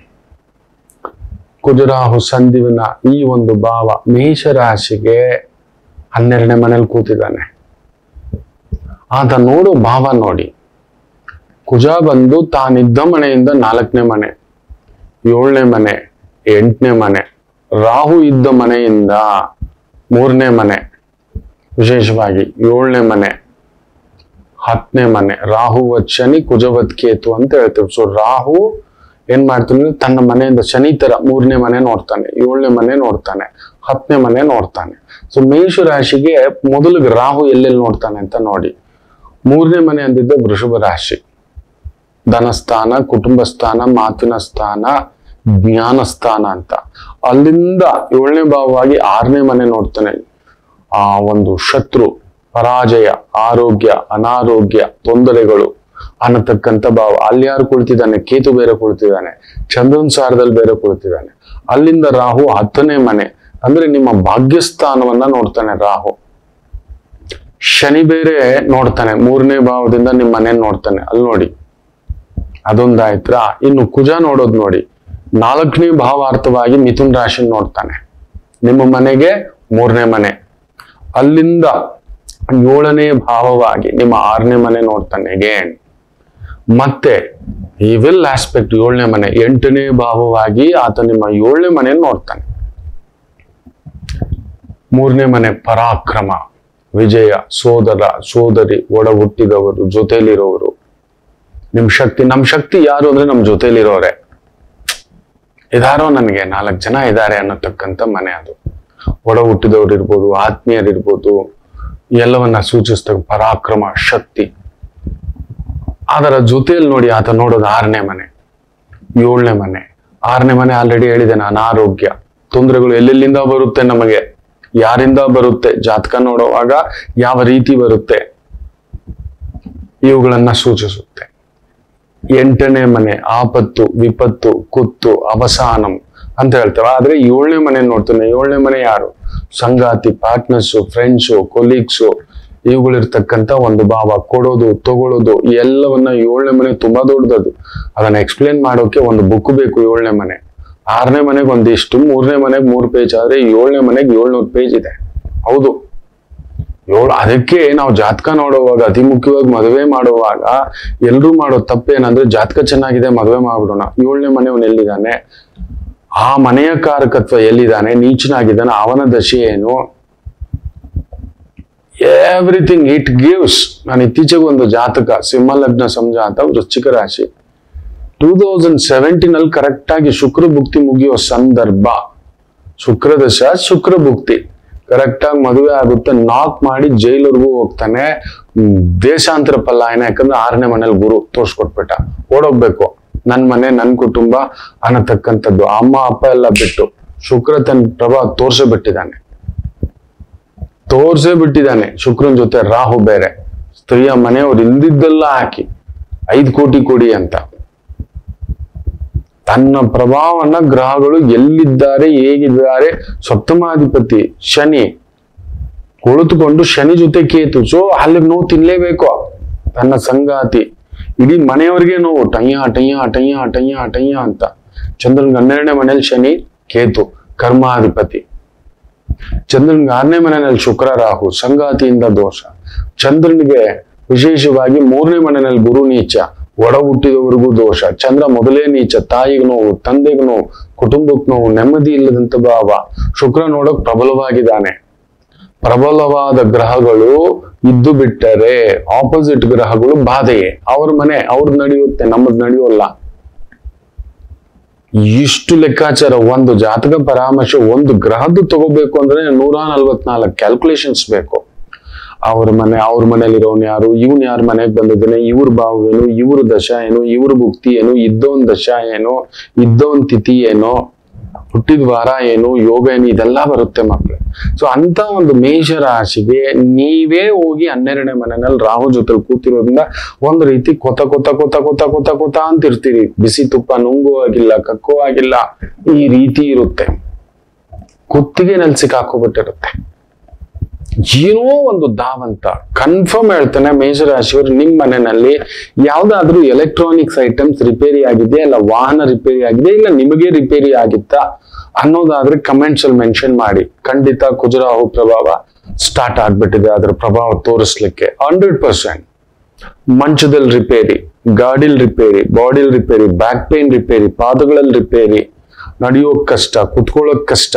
ಕುಜರಾಹು ಸಂಧಿವಿನ ಈ ಒಂದು ಭಾವ ಮೇಷರಾಶಿಗೆ ಹನ್ನೆರಡನೇ ಮನೇಲಿ ಕೂತಿದ್ದಾನೆ ಆತ ನೋಡು ಭಾವ ನೋಡಿ ಕುಜ ಬಂದು ತಾನಿದ್ದ ಮನೆಯಿಂದ ನಾಲ್ಕನೇ ಮನೆ ಏಳನೇ ಮನೆ ಎಂಟನೇ ಮನೆ ರಾಹು ಇದ್ದ ಮನೆಯಿಂದ ಮೂರನೇ ಮನೆ ವಿಶೇಷವಾಗಿ ಏಳನೇ ಮನೆ ಹತ್ತನೇ ಮನೆ ರಾಹು ವತ್ ಶನಿ ಕುಜವತ್ ಕೇತು ಅಂತ ಹೇಳ್ತೇವೆ ಸೊ ರಾಹು ಏನ್ ಮಾಡ್ತಾನೆ ಅಂದ್ರೆ ತನ್ನ ಮನೆಯಿಂದ ಶನಿ ತರ ಮೂರನೇ ಮನೆ ನೋಡ್ತಾನೆ ಏಳನೇ ಮನೆ ನೋಡ್ತಾನೆ ಹತ್ತನೇ ಮನೆ ನೋಡ್ತಾನೆ ಸೊ ಮೇಷ ರಾಶಿಗೆ ಮೊದಲಿಗೆ ರಾಹು ಎಲ್ಲೆಲ್ಲಿ ನೋಡ್ತಾನೆ ಅಂತ ನೋಡಿ ಮೂರನೇ ಮನೆ ಅಂದಿದ್ದ ವೃಷಭ ರಾಶಿ ಧನಸ್ಥಾನ ಕುಟುಂಬ ಸ್ಥಾನ ಮಾತಿನ ಸ್ಥಾನ ಜ್ಞಾನ ಸ್ಥಾನ ಅಂತ ಅಲ್ಲಿಂದ ಏಳನೇ ಭಾವವಾಗಿ ಆರನೇ ಮನೆ ನೋಡ್ತಾನೆ ಆ ಒಂದು ಶತ್ರು ಪರಾಜಯ ಆರೋಗ್ಯ ಅನಾರೋಗ್ಯ ತೊಂದರೆಗಳು ಅನ್ನತಕ್ಕಂಥ ಭಾವ ಅಲ್ಲಿ ಯಾರು ಕುಳಿತಿದ್ದಾನೆ ಕೇತು ಬೇರೆ ಕುಳಿತಿದ್ದಾನೆ ಚಂದ್ರನ್ ಸಾರದಲ್ಲಿ ಬೇರೆ ಕುಳಿತಿದ್ದಾನೆ ಅಲ್ಲಿಂದ ರಾಹು ಹತ್ತನೇ ಮನೆ ಅಂದ್ರೆ ನಿಮ್ಮ ಭಾಗ್ಯಸ್ಥಾನವನ್ನ ನೋಡ್ತಾನೆ ರಾಹು ಶನಿ ಬೇರೆ ನೋಡ್ತಾನೆ ಮೂರನೇ ಭಾವದಿಂದ ನಿಮ್ಮ ಮನೆ ನೋಡ್ತಾನೆ ಅಲ್ಲಿ ನೋಡಿ ಅದೊಂದಾಯ್ತಾ ಇನ್ನು ಕುಜ ನೋಡೋದು ನೋಡಿ ನಾಲ್ಕನೇ ಭಾವಾರ್ಥವಾಗಿ ಮಿಥುನ್ ರಾಶಿ ನೋಡ್ತಾನೆ ನಿಮ್ಮ ಮನೆಗೆ ಮೂರನೇ ಮನೆ ಅಲ್ಲಿಂದ ಏಳನೇ ಭಾವವಾಗಿ ನಿಮ್ಮ ಆರನೇ ಮನೆ ನೋಡ್ತಾನೆ ಅಗೇನ್ ಮತ್ತೆ ಈ ವಿಲ್ ಆಸ್ಪೆಕ್ಟ್ ಏಳನೇ ಮನೆ ಎಂಟನೇ ಭಾವವಾಗಿ ಆತ ನಿಮ್ಮ ಏಳನೇ ಮನೆ ನೋಡ್ತಾನೆ ಮೂರನೇ ಮನೆ ಪರಾಕ್ರಮ ವಿಜಯ ಸೋದರ ಸೋದರಿ ಒಡ ಹುಟ್ಟಿದವರು ಜೊತೆಲಿರೋರು ನಿಮ್ ಶಕ್ತಿ ನಮ್ ಶಕ್ತಿ ಯಾರು ಅಂದ್ರೆ ನಮ್ ಜೊತೆಲಿರೋರೆ ಇದಾರೋ ನನಗೆ ನಾಲ್ಕು ಜನ ಇದ್ದಾರೆ ಅನ್ನತಕ್ಕಂಥ ಮನೆ ಅದು ಒಡ ಹುಟ್ಟಿದವ್ರು ಇರ್ಬೋದು ಆತ್ಮೀಯರಿರ್ಬೋದು ಎಲ್ಲವನ್ನ ಸೂಚಿಸ್ತಕ್ಕ ಪರಾಕ್ರಮ ಶಕ್ತಿ ಅದರ ಜೊತೆಯಲ್ಲಿ ನೋಡಿ ಆತ ನೋಡೋದು ಆರನೇ ಮನೆ ಏಳನೇ ಮನೆ ಆರನೇ ಮನೆ ಆಲ್ರೆಡಿ ಹೇಳಿದೆ ನಾನು ಅನಾರೋಗ್ಯ ತೊಂದರೆಗಳು ಎಲ್ಲೆಲ್ಲಿಂದ ಬರುತ್ತೆ ನಮಗೆ ಯಾರಿಂದ ಬರುತ್ತೆ ಜಾತಕ ನೋಡುವಾಗ ಯಾವ ರೀತಿ ಬರುತ್ತೆ ಇವುಗಳನ್ನ ಸೂಚಿಸುತ್ತೆ ಎಂಟನೇ ಮನೆ ಆಪತ್ತು ವಿಪತ್ತು ಕುತ್ತು ಅವಸಾನಂ ಅಂತ ಹೇಳ್ತೇವೆ ಆದ್ರೆ ಏಳನೇ ಮನೆ ನೋಡ್ತಾನೆ ಏಳನೇ ಮನೆ ಯಾರು ಸಂಗಾತಿ ಪಾರ್ಟ್ನರ್ಸು ಫ್ರೆಂಡ್ಸು ಕೊಲೀಗ್ಸು ಇವುಗಳಿರ್ತಕ್ಕಂಥ ಒಂದು ಭಾವ ಕೊಡೋದು ತಗೊಳ್ಳೋದು ಎಲ್ಲವನ್ನ ಏಳನೇ ಮನೆ ತುಂಬಾ ದೊಡ್ಡದದು ಅದನ್ನ ಎಕ್ಸ್ಪ್ಲೇನ್ ಮಾಡೋಕೆ ಒಂದು ಬುಕ್ ಬೇಕು ಏಳನೇ ಮನೆ ಆರನೇ ಮನೆಗೆ ಒಂದಿಷ್ಟು ಮೂರನೇ ಮನೆಗೆ ಮೂರು ಪೇಜ್ ಆದ್ರೆ ಏಳನೇ ಮನೆಗೆ ಏಳ್ನೂರು ಪೇಜ್ ಇದೆ ಹೌದು ಏಳು ಅದಕ್ಕೆ ನಾವು ಜಾತಕ ನೋಡುವಾಗ ಅತಿ ಮುಖ್ಯವಾಗಿ ಮದುವೆ ಮಾಡುವಾಗ ಎಲ್ರೂ ಮಾಡೋ ತಪ್ಪೇನಂದ್ರೆ ಜಾತಕ ಚೆನ್ನಾಗಿದೆ ಮದುವೆ ಮಾಡ್ಬಿಡೋಣ ಏಳನೇ ಮನೆಯವನು ಎಲ್ಲಿದ್ದಾನೆ ಆ ಮನೆಯ ಕಾರಕತ್ವ ಎಲ್ಲಿದ್ದಾನೆ ನೀಚನಾಗಿದ್ದಾನೆ ಅವನ ದಶೆ ಏನು ಎವ್ರಿಥಿಂಗ್ ಇಟ್ ಗಿವ್ಸ್ ನಾನು ಇತ್ತೀಚೆಗೆ ಒಂದು ಜಾತಕ ಸಿಂಹ ಲಗ್ನ ಸಂಜಾತ ವೃಶ್ಚಿಕ ರಾಶಿ ಟೂ ತೌಸಂಡ್ ಸೆವೆಂಟೀನ್ ಅಲ್ಲಿ ಕರೆಕ್ಟ್ ಆಗಿ ಶುಕ್ರ ಭುಕ್ತಿ ಮುಗಿಯೋ ಸಂದರ್ಭ ಶುಕ್ರ ದಶ ಶುಕ್ರ ಭುಕ್ತಿ ಕರೆಕ್ಟ್ ಆಗಿ ಮದುವೆ ಆಗುತ್ತೆ ನಾಕ್ ಮಾಡಿ ಜೈಲವರೆಗೂ ಹೋಗ್ತಾನೆ ಹ್ಮ್, ದೇಶಾಂತರ ಪಲಾಯನ ಯಾಕಂದ್ರೆ ಆರನೇ ಮನೇಲಿ ಗುರು ತೋರ್ಸ್ಕೊಟ್ಬಿಟ್ಟ ಓಡೋಗ್ಬೇಕು ನನ್ ಮನೆ ನನ್ ಕುಟುಂಬ ಅನ್ನತಕ್ಕಂಥದ್ದು ಅಮ್ಮ ಅಪ್ಪ ಎಲ್ಲ ಬಿಟ್ಟು ಶುಕ್ರ ತನ್ನ ಪ್ರಭಾವ ತೋರ್ಸೇ ಬಿಟ್ಟಿದ್ದಾನೆ ತೋರ್ಸೇ ಬಿಟ್ಟಿದ್ದಾನೆ ಶುಕ್ರನ್ ಜೊತೆ ರಾಹು ಬೇರೆ ಸ್ತ್ರೀಯ ಮನೆಯವ್ರು ಇಲ್ದಿದ್ದೆಲ್ಲ ಹಾಕಿ ಐದು ಕೋಟಿ ಕೊಡಿ ಅಂತ ತನ್ನ ಪ್ರಭಾವನ ಗ್ರಹಗಳು ಎಲ್ಲಿದ್ದಾರೆ ಹೇಗಿದ್ದಾರೆ ಸಪ್ತಮಾಧಿಪತಿ ಶನಿ ಕುಳಿತುಕೊಂಡು ಶನಿ ಜೊತೆ ಕೇತು ಸೊ ಅಲ್ಲಿ ನೋವು ತಿನ್ಲೇಬೇಕು ತನ್ನ ಸಂಗಾತಿ ಇಡೀ ಮನೆಯವರಿಗೆ ನೋವು ಟಯ್ಯ ಟಯ್ಯ ಟಯ್ಯ ಟಯ್ಯ ಟಯ್ಯ ಅಂತ ಚಂದ್ರನ್ಗೆ ಹನ್ನೆರಡನೇ ಮನೇಲಿ ಶನಿ ಕೇತು ಕರ್ಮಾಧಿಪತಿ ಚಂದ್ರನ್ಗೆ ಆರನೇ ಮನೆಯಲ್ಲಿ ಶುಕ್ರ ರಾಹು ಸಂಗಾತಿಯಿಂದ ದೋಷ ಚಂದ್ರನಿಗೆ ವಿಶೇಷವಾಗಿ ಮೂರನೇ ಮನೆಯಲ್ಲಿ ಗುರು ನೀಚ ಒಡ ಹುಟ್ಟಿದವರಿಗೂ ದೋಷ ಚಂದ್ರ ಮೊದಲೇ ನೀಚ ತಾಯಿಗೆ ನೋವು ತಂದೆಗೆ ನೋವು ಕುಟುಂಬಕ್ಕೆ ನೋವು ನೆಮ್ಮದಿ ಇಲ್ಲದಂತ ಭಾವ ಶುಕ್ರ ನೋಡಕ್ ಪ್ರಬಲವಾಗಿದ್ದಾನೆ ಪ್ರಬಲವಾದ ಗ್ರಹಗಳು ಇದ್ದು ಬಿಟ್ಟರೆ ಆಪೋಸಿಟ್ ಗ್ರಹಗಳು ಬಾಧೆಯೇ ಅವ್ರ ಮನೆ ಅವ್ರದ್ದು ನಡೆಯುತ್ತೆ ನಮ್ಮದ್ ನಡೆಯೋಲ್ಲ ಇಷ್ಟು ಲೆಕ್ಕಾಚಾರ ಒಂದು ಜಾತಕ ಪರಾಮರ್ಶೆ ಒಂದು ಗ್ರಹದ್ದು ತಗೋಬೇಕು ಅಂದ್ರೆ ನೂರ ನಲ್ವತ್ನಾಲ್ಕು ಕ್ಯಾಲ್ಕುಲೇಷನ್ಸ್ ಬೇಕು ಅವ್ರ ಮನೆ ಅವ್ರ ಮನೇಲಿರೋನ್ ಯಾರು ಇವನ್ ಯಾರ ಮನೆಗೆ ಬಂದಿದ್ದಾನೆ ಇವ್ರ ಭಾವವೇನು ಇವ್ರ ದಶ ಏನು ಇವ್ರ ಭುಕ್ತಿ ಏನು ಇದ್ದೋನ್ ದಶ ಏನು ಇದ್ದೋನ್ ತಿಥಿ ಏನು ಹುಟ್ಟಿದ ವಾರ ಏನು ಯೋಗ ಏನು ಇದೆಲ್ಲ ಬರುತ್ತೆ ಮಕ್ಳು ಸೊ ಅಂತ ಒಂದು ಮೇಷ ರಾಶಿಗೆ ನೀವೇ ಹೋಗಿ ಹನ್ನೆರಡನೇ ಮನೆಯಲ್ಲಿ ರಾಹು ಜೊತೆ ಕೂತಿರೋದ್ರಿಂದ ಒಂದ್ ರೀತಿ ಕೊತ ಕೊತ ಕೊತ ಕೊತ ಕೊತ ಕೊತ ಅಂತ ಇರ್ತೀರಿ ಬಿಸಿ ತುಪ್ಪ ನುಂಗು ಆಗಿಲ್ಲ ಕಕ್ಕೋ ಆಗಿಲ್ಲ ಈ ರೀತಿ ಇರುತ್ತೆ ಕುತ್ತಿಗೆನಲ್ಲಿ ಸಿಕ್ಕಾಕೋಬಿಟ್ಟಿರುತ್ತೆ ಏನೋ ಒಂದು ಧಾವಂತ ಕನ್ಫರ್ಮ್ ಹೇಳ್ತಾನೆ ಮೇಷರಾಶಿಯವರು ನಿಮ್ ಮನೆಯಲ್ಲಿ ಯಾವ್ದಾದ್ರೂ ಎಲೆಕ್ಟ್ರಾನಿಕ್ಸ್ ಐಟಮ್ಸ್ ರಿಪೇರಿ ಆಗಿದೆ ಇಲ್ಲ ವಾಹನ ರಿಪೇರಿ ಆಗಿದೆ ಇಲ್ಲ ನಿಮಗೆ ರಿಪೇರಿ ಆಗಿತ್ತಾ ಅನ್ನೋದಾದ್ರೆ ಕಮೆಂಟ್ಸ್ ಅಲ್ಲಿ ಮೆನ್ಷನ್ ಮಾಡಿ ಖಂಡಿತ ಕುಜರಾಹು ಪ್ರಭಾವ ಸ್ಟಾರ್ಟ್ ಆಗ್ಬಿಟ್ಟಿದೆ ಅದ್ರ ಪ್ರಭಾವ ತೋರಿಸ್ಲಿಕ್ಕೆ ಹಂಡ್ರೆಡ್ ಪರ್ಸೆಂಟ್ ಮಂಚದಲ್ಲಿ ರಿಪೇರಿ ಗಾಡಿಲ್ ರಿಪೇರಿ ಬಾಡಿಲ್ ರಿಪೇರಿ ಬ್ಯಾಕ್ ಪೇನ್ ರಿಪೇರಿ ಪಾದಗಳಲ್ಲಿ ರಿಪೇರಿ ನಡೆಯೋಕ್ ಕಷ್ಟ ಕುತ್ಕೊಳ್ಳೋಕ್ ಕಷ್ಟ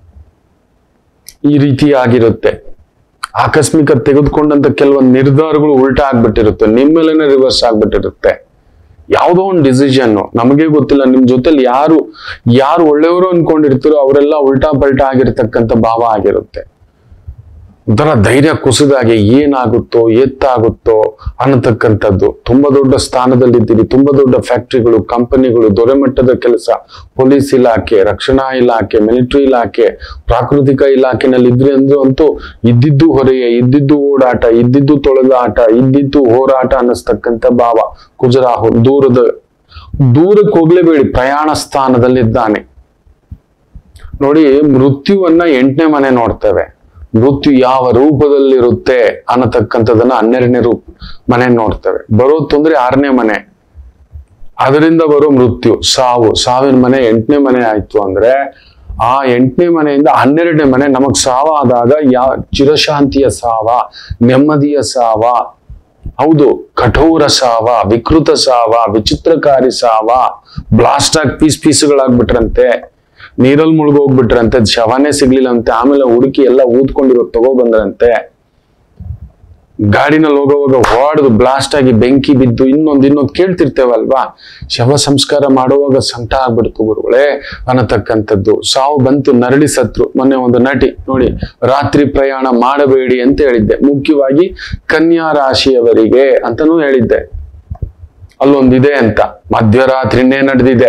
ಈ ರೀತಿ ಆಗಿರುತ್ತೆ ಆಕಸ್ಮಿಕ ತೆಗೆದುಕೊಂಡಂತ ಕೆಲವೊಂದು ನಿರ್ಧಾರಗಳು ಉಲ್ಟಾ ಆಗ್ಬಿಟ್ಟಿರುತ್ತೆ ನಿಮ್ಮೇಲೆನೆ ರಿವರ್ಸ್ ಆಗ್ಬಿಟ್ಟಿರುತ್ತೆ ಯಾವುದೋ ಒಂದು ಡಿಸಿಷನ್ ನಮಗೆ ಗೊತ್ತಿಲ್ಲ ನಿಮ್ ಜೊತೆಲಿ ಯಾರು ಯಾರು ಒಳ್ಳೆಯವರು ಅನ್ಕೊಂಡಿರ್ತಾರೋ ಅವರೆಲ್ಲ ಉಲ್ಟಾ ಪಲ್ಟಾ ಆಗಿರ್ತಕ್ಕಂಥ ಭಾವ ಆಗಿರುತ್ತೆ ಒಂಥರ ಧೈರ್ಯ ಕುಸಿದಾಗೆ ಏನಾಗುತ್ತೋ ಎತ್ತಾಗುತ್ತೋ ಅನ್ನತಕ್ಕಂಥದ್ದು ತುಂಬಾ ದೊಡ್ಡ ಸ್ಥಾನದಲ್ಲಿದ್ದೀರಿ ತುಂಬಾ ದೊಡ್ಡ ಫ್ಯಾಕ್ಟ್ರಿಗಳು ಕಂಪನಿಗಳು ದೊರೆಮಟ್ಟದ ಕೆಲಸ ಪೊಲೀಸ್ ಇಲಾಖೆ ರಕ್ಷಣಾ ಇಲಾಖೆ ಮಿಲಿಟರಿ ಇಲಾಖೆ ಪ್ರಾಕೃತಿಕ ಇಲಾಖೆನಲ್ಲಿ ಇದ್ರಿ ಅಂದ್ರೆ ಅಂತೂ ಇದ್ದಿದ್ದು ಹೊರೆಯೇ ಇದ್ದಿದ್ದು ಓಡಾಟ ಇದ್ದಿದ್ದು ತೊಳೆದಾಟ ಇದ್ದಿದ್ದು ಹೋರಾಟ ಅನ್ನಿಸ್ತಕ್ಕಂಥ ಭಾವ ಕುಜರಾಹು ದೂರದ ದೂರಕ್ಕೆ ಹೋಗ್ಲೇಬೇಡಿ ಪ್ರಯಾಣ ಸ್ಥಾನದಲ್ಲಿದ್ದಾನೆ ನೋಡಿ ಮೃತ್ಯುವನ್ನ ಎಂಟನೇ ಮನೆ ನೋಡ್ತೇವೆ ಮೃತ್ಯು ಯಾವ ರೂಪದಲ್ಲಿರುತ್ತೆ ಅನ್ನತಕ್ಕಂಥದನ್ನ ಹನ್ನೆರಡನೇ ರೂಪ ಮನೆ ನೋಡ್ತೇವೆ ಬರೋ ತೊಂದ್ರೆ ಆರನೇ ಮನೆ ಅದರಿಂದ ಬರೋ ಮೃತ್ಯು ಸಾವು ಸಾವಿನ ಮನೆ ಎಂಟನೇ ಮನೆ ಆಯ್ತು ಅಂದ್ರೆ ಆ ಎಂಟನೇ ಮನೆಯಿಂದ ಹನ್ನೆರಡನೇ ಮನೆ ನಮಗ್ ಸಾವ ಆದಾಗ ಯಾವ ಚಿರಶಾಂತಿಯ ಸಾವ ನೆಮ್ಮದಿಯ ಸಾವ ಹೌದು ಕಠೋರ ಸಾವ ವಿಕೃತ ಸಾವ ವಿಚಿತ್ರಕಾರಿ ಸಾವ ಬ್ಲಾಸ್ಟ್ ಆಗಿ ಪೀಸ್ ಪೀಸ್ಗಳಾಗ್ಬಿಟ್ರಂತೆ ನೀರಲ್ಲಿ ಮುಳುಗ್ ಹೋಗ್ಬಿಟ್ರಂತೆ ಶವನೇ ಸಿಗ್ಲಿಲ್ಲಂತೆ ಆಮೇಲೆ ಹುಡುಕಿ ಎಲ್ಲ ಊದ್ಕೊಂಡಿರೋ ತಗೋ ಬಂದ್ರಂತೆ ಗಾಡಿನಲ್ಲಿ ಹೋಗೋವಾಗ ಹೊಡೆದು ಬ್ಲಾಸ್ಟ್ ಆಗಿ ಬೆಂಕಿ ಬಿದ್ದು ಇನ್ನೊಂದು ಇನ್ನೊಂದು ಕೇಳ್ತಿರ್ತೇವಲ್ವಾ ಶವ ಸಂಸ್ಕಾರ ಮಾಡುವಾಗ ಸಂಕಟ ಆಗ್ಬಿಡ್ತು ಗುರುಗಳೇ ಅನ್ನತಕ್ಕಂಥದ್ದು ಸಾವು ಬಂತು ನರಳಿ ಸತ್ರು ಮೊನ್ನೆ ಒಂದು ನಟಿ ನೋಡಿ ರಾತ್ರಿ ಪ್ರಯಾಣ ಮಾಡಬೇಡಿ ಅಂತ ಹೇಳಿದ್ದೆ ಮುಖ್ಯವಾಗಿ ಕನ್ಯಾ ರಾಶಿಯವರಿಗೆ ಅಂತಾನೂ ಹೇಳಿದ್ದೆ ಅಲ್ಲೊಂದಿದೆ ಅಂತ ಮಧ್ಯರಾತ್ರಿನೇ ನಡೆದಿದೆ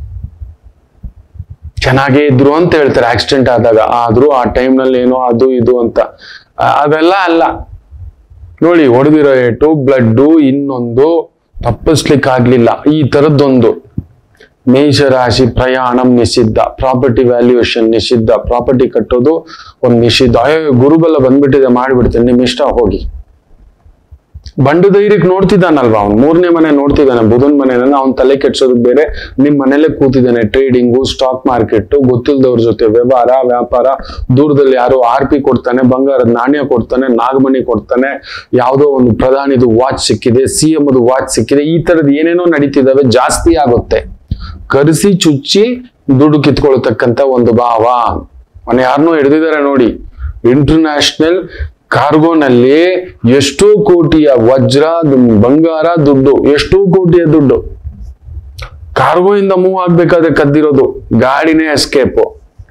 ಚೆನ್ನಾಗೇ ಇದ್ರು ಅಂತ ಹೇಳ್ತಾರೆ ಆಕ್ಸಿಡೆಂಟ್ ಆದಾಗ ಆದ್ರೂ ಆ time ನಲ್ಲಿ ಏನೋ ಅದು ಇದು ಅಂತ ಆ, ಅವೆಲ್ಲ ಅಲ್ಲ ನೋಡಿ ಹೊಡೆದಿರೋ ಏಟು ಬ್ಲಡ್ ಇನ್ನೊಂದು ತಪ್ಪಿಸ್ಲಿಕ್ಕೆ ಆಗ್ಲಿಲ್ಲ ಈ ತರದ್ದೊಂದು ಮೇಷರಾಶಿ ಪ್ರಯಾಣಂ ನಿಷಿದ್ಧ ಪ್ರಾಪರ್ಟಿ ವ್ಯಾಲ್ಯೂಯೇಷನ್ ನಿಷಿದ್ಧ ಪ್ರಾಪರ್ಟಿ ಕಟ್ಟೋದು ಒಂದು ನಿಷಿದ್ಧ ಅಯ್ಯೋ ಗುರುಬಲ ಬಂದ್ಬಿಟ್ಟಿದೆ ಮಾಡಿಬಿಡ್ತೇನೆ ನಿಮ್ ಇಷ್ಟ ಹೋಗಿ ಬಂಡು ಧೈರ್ಯಕ್ಕೆ ನೋಡ್ತಿದ್ದಾನಲ್ವಾ ಅವ್ನು ಮೂರನೇ ಮನೆ ನೋಡ್ತಿದ್ದಾನೆ ಬುಧನ್ ಮನೆನ ಅವ್ನ್ ತಲೆ ಕೆಡ್ಸೋದಕ್ ಬೇರೆ ನಿಮ್ ಮನೇಲೆ ಕೂತಿದ್ದಾನೆ ಟ್ರೇಡಿಂಗು ಸ್ಟಾಕ್ ಮಾರ್ಕೆಟ್ ಗೊತ್ತಿಲ್ದವ್ರ ಜೊತೆ ವ್ಯವಹಾರ ವ್ಯಾಪಾರ ದೂರದಲ್ಲಿ ಯಾರೋ ಆರ್ ಪಿ ಕೊಡ್ತಾನೆ ಬಂಗಾರದ ನಾಣ್ಯ ಕೊಡ್ತಾನೆ ನಾಗಮಣಿ ಕೊಡ್ತಾನೆ ಯಾವುದೋ ಒಂದು ಪ್ರಧಾನಿದು ವಾಚ್ ಸಿಕ್ಕಿದೆ ಸಿ ಎಂ ವಾಚ್ ಸಿಕ್ಕಿದೆ ಈ ತರದ್ ಏನೇನೋ ನಡೀತಿದಾವೆ ಜಾಸ್ತಿ ಆಗುತ್ತೆ ಕರೆಸಿ ಚುಚ್ಚಿ ದುಡ್ಡು ಕಿತ್ಕೊಳ್ತಕ್ಕಂತ ಒಂದು ಭಾವ ಮನೆ ಯಾರನ್ನೋ ಹಿಡಿದಿದ್ದಾರೆ ನೋಡಿ ಇಂಟರ್ನ್ಯಾಷನಲ್ ಕಾರ್ಗೋನಲ್ಲಿ ಎಷ್ಟೋ ಕೋಟಿಯ ವಜ್ರ ದು- ಬಂಗಾರ ದುಡ್ಡು ಎಷ್ಟೋ ಕೋಟಿಯ ದುಡ್ಡು ಕಾರ್ಗೋ ಇಂದ ಮೂವ್ ಆಗ್ಬೇಕಾದ್ರೆ ಕದ್ದಿರೋದು ಗಾಡಿನೇ ಎಸ್ಕೇಪ್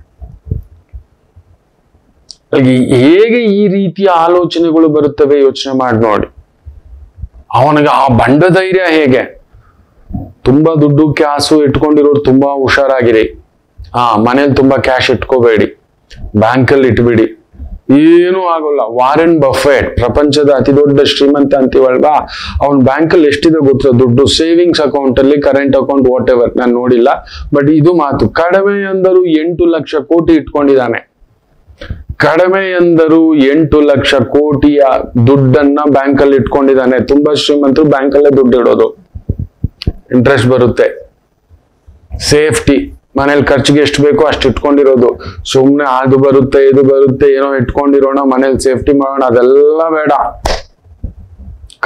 ಹೇಗೆ ಈ ರೀತಿಯ ಆಲೋಚನೆಗಳು ಬರುತ್ತವೆ ಯೋಚನೆ ಮಾಡಿ ನೋಡಿ ಅವನಿಗೆ ಆ ಬಂಡ ಧೈರ್ಯ ಹೇಗೆ ತುಂಬಾ ದುಡ್ಡು ಕ್ಯಾಸು ಇಟ್ಕೊಂಡಿರೋರು ತುಂಬಾ ಹುಷಾರಾಗಿರಿ ಹಾ ಮನೇಲಿ ತುಂಬಾ ಕ್ಯಾಶ್ ಇಟ್ಕೋಬೇಡಿ ಬ್ಯಾಂಕಲ್ಲಿ ಇಟ್ಬಿಡಿ ಏನೂ ಆಗೋಲ್ಲ ವಾರೆನ್ ಬಫೆಟ್ ಪ್ರಪಂಚದ ಅತಿ ದೊಡ್ಡ ಶ್ರೀಮಂತ ಅಂತೀವಲ್ವಾ ಅವ್ನ್ ಬ್ಯಾಂಕಲ್ಲಿ ಎಷ್ಟಿದೆ ಗೊತ್ತಿರೋ ದುಡ್ಡು ಸೇವಿಂಗ್ಸ್ ಅಕೌಂಟ್ ಅಲ್ಲಿ ಕರೆಂಟ್ ಅಕೌಂಟ್ ವಾಟ್ ಎವರ್ ನಾನು ನೋಡಿಲ್ಲ ಬಟ್ ಇದು ಮಾತು ಕಡಿಮೆ ಎಂದರು ಎಂಟು ಲಕ್ಷ ಕೋಟಿ ಇಟ್ಕೊಂಡಿದ್ದಾನೆ ಕಡಿಮೆ ಎಂದರು ಎಂಟು ಲಕ್ಷ ಕೋಟಿಯ ದುಡ್ಡನ್ನ ಬ್ಯಾಂಕಲ್ಲಿ ಇಟ್ಕೊಂಡಿದ್ದಾನೆ ತುಂಬಾ ಶ್ರೀಮಂತರು ಬ್ಯಾಂಕಲ್ಲೇ ದುಡ್ಡು ಇಡೋದು ಇಂಟ್ರೆಸ್ಟ್ ಬರುತ್ತೆ ಸೇಫ್ಟಿ ಮನೇಲಿ ಖರ್ಚಿಗೆ ಎಷ್ಟು ಬೇಕೋ ಅಷ್ಟು ಇಟ್ಕೊಂಡಿರೋದು ಸುಮ್ನೆ ಅದು ಬರುತ್ತೆ ಇದು ಬರುತ್ತೆ ಏನೋ ಇಟ್ಕೊಂಡಿರೋಣ ಮನೇಲಿ ಸೇಫ್ಟಿ ಮಾಡೋಣ ಅದೆಲ್ಲ ಬೇಡ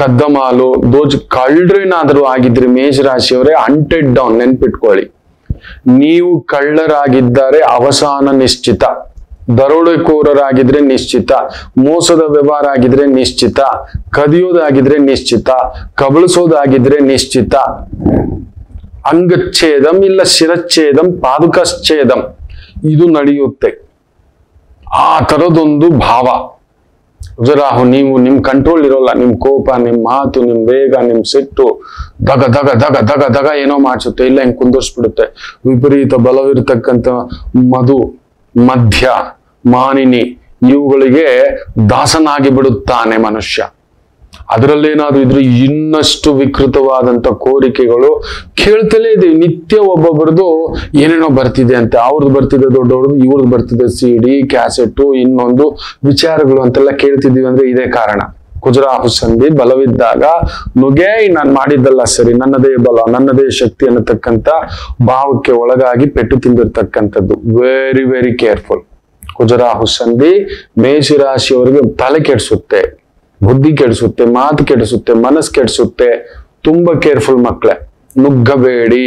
ಕದ್ದಮಾಲು ದೋಜ್ ಕಳ್ಳರೇನಾದರೂ ಆಗಿದ್ರೆ ಮೇಷರಾಶಿಯವರೇ ಅಂಟೆಡ್ ಡೌನ್ ನೆನ್ಪಿಟ್ಕೊಳ್ಳಿ ನೀವು ಕಳ್ಳರಾಗಿದ್ದಾರೆ ಅವಸಾನ ನಿಶ್ಚಿತ ದರೋಡೆಕೋರರಾಗಿದ್ರೆ ನಿಶ್ಚಿತ ಮೋಸದ ವ್ಯವಹಾರ ಆಗಿದ್ರೆ ನಿಶ್ಚಿತ ಕದಿಯೋದಾಗಿದ್ರೆ ನಿಶ್ಚಿತ ಕಬಳಿಸೋದಾಗಿದ್ರೆ ನಿಶ್ಚಿತ ಅಂಗಚ್ಛೇದಂ ಇಲ್ಲ ಶಿರಚ್ಛೇದಂ ಪಾದುಕಶ್ಛೇದಂ ಇದು ನಡೆಯುತ್ತೆ ಆ ತರದೊಂದು ಭಾವ ರಾಹು ನೀವು ನಿಮ್ ಕಂಟ್ರೋಲ್ ಇರೋಲ್ಲ ನಿಮ್ ಕೋಪ ನಿಮ್ ಮಾತು ನಿಮ್ ವೇಗ ನಿಮ್ ಸಿಟ್ಟು ದಗ ದಗ ದಗ ದಗ ದಗ ಏನೋ ಮಾಡಿಸುತ್ತೆ ಇಲ್ಲ ಹಿಂಗ್ ಕುಂದರ್ಸ್ಬಿಡುತ್ತೆ ವಿಪರೀತ ಬಲವಿರ್ತಕ್ಕಂಥ ಮಧು ಮಧ್ಯ ಮಾನಿನಿ ಇವುಗಳಿಗೆ ದಾಸನಾಗಿ ಬಿಡುತ್ತಾನೆ ಮನುಷ್ಯ ಅದರಲ್ಲೇನಾದ್ರೂ ಇದ್ರೆ ಇನ್ನಷ್ಟು ವಿಕೃತವಾದಂತ ಕೋರಿಕೆಗಳು ಕೇಳ್ತಲೇ ಇದೆ ನಿತ್ಯ ಒಬ್ಬೊಬ್ಬರದು ಏನೇನೋ ಬರ್ತಿದೆ ಅಂತೆ ಅವ್ರದ್ದು ಬರ್ತಿದೆ ದೊಡ್ಡವ್ರದ್ದು ಇವ್ರದ್ದು ಬರ್ತಿದೆ ಸಿ ಡಿ ಕ್ಯಾಸೆಟ್ಟು ಇನ್ನೊಂದು ವಿಚಾರಗಳು ಅಂತೆಲ್ಲ ಕೇಳ್ತಿದೀವಿ ಅಂದ್ರೆ ಇದೇ ಕಾರಣ ಕುಜರಾಹು ಸಂಧಿ ಬಲವಿದ್ದಾಗ ನುಗೆ ನಾನು ಮಾಡಿದ್ದಲ್ಲ ಸರಿ ನನ್ನದೇ ಬಲ ನನ್ನದೇ ಶಕ್ತಿ ಅನ್ನತಕ್ಕಂಥ ಭಾವಕ್ಕೆ ಒಳಗಾಗಿ ಪೆಟ್ಟು ತಿಂದಿರ್ತಕ್ಕಂಥದ್ದು ವೆರಿ ವೆರಿ ಕೇರ್ಫುಲ್ ಕುಜರಾಹು ಸಂಧಿ ಮೇಷರಾಶಿಯವರಿಗೆ ತಲೆ ಕೆಡಿಸುತ್ತೆ ಬುದ್ಧಿ ಕೆಡಿಸುತ್ತೆ ಮಾತು ಕೆಡಿಸುತ್ತೆ ಮನಸ್ಸು ಕೆಡಿಸುತ್ತೆ ತುಂಬಾ ಕೇರ್ಫುಲ್ ಮಕ್ಕಳೇ ನುಗ್ಗಬೇಡಿ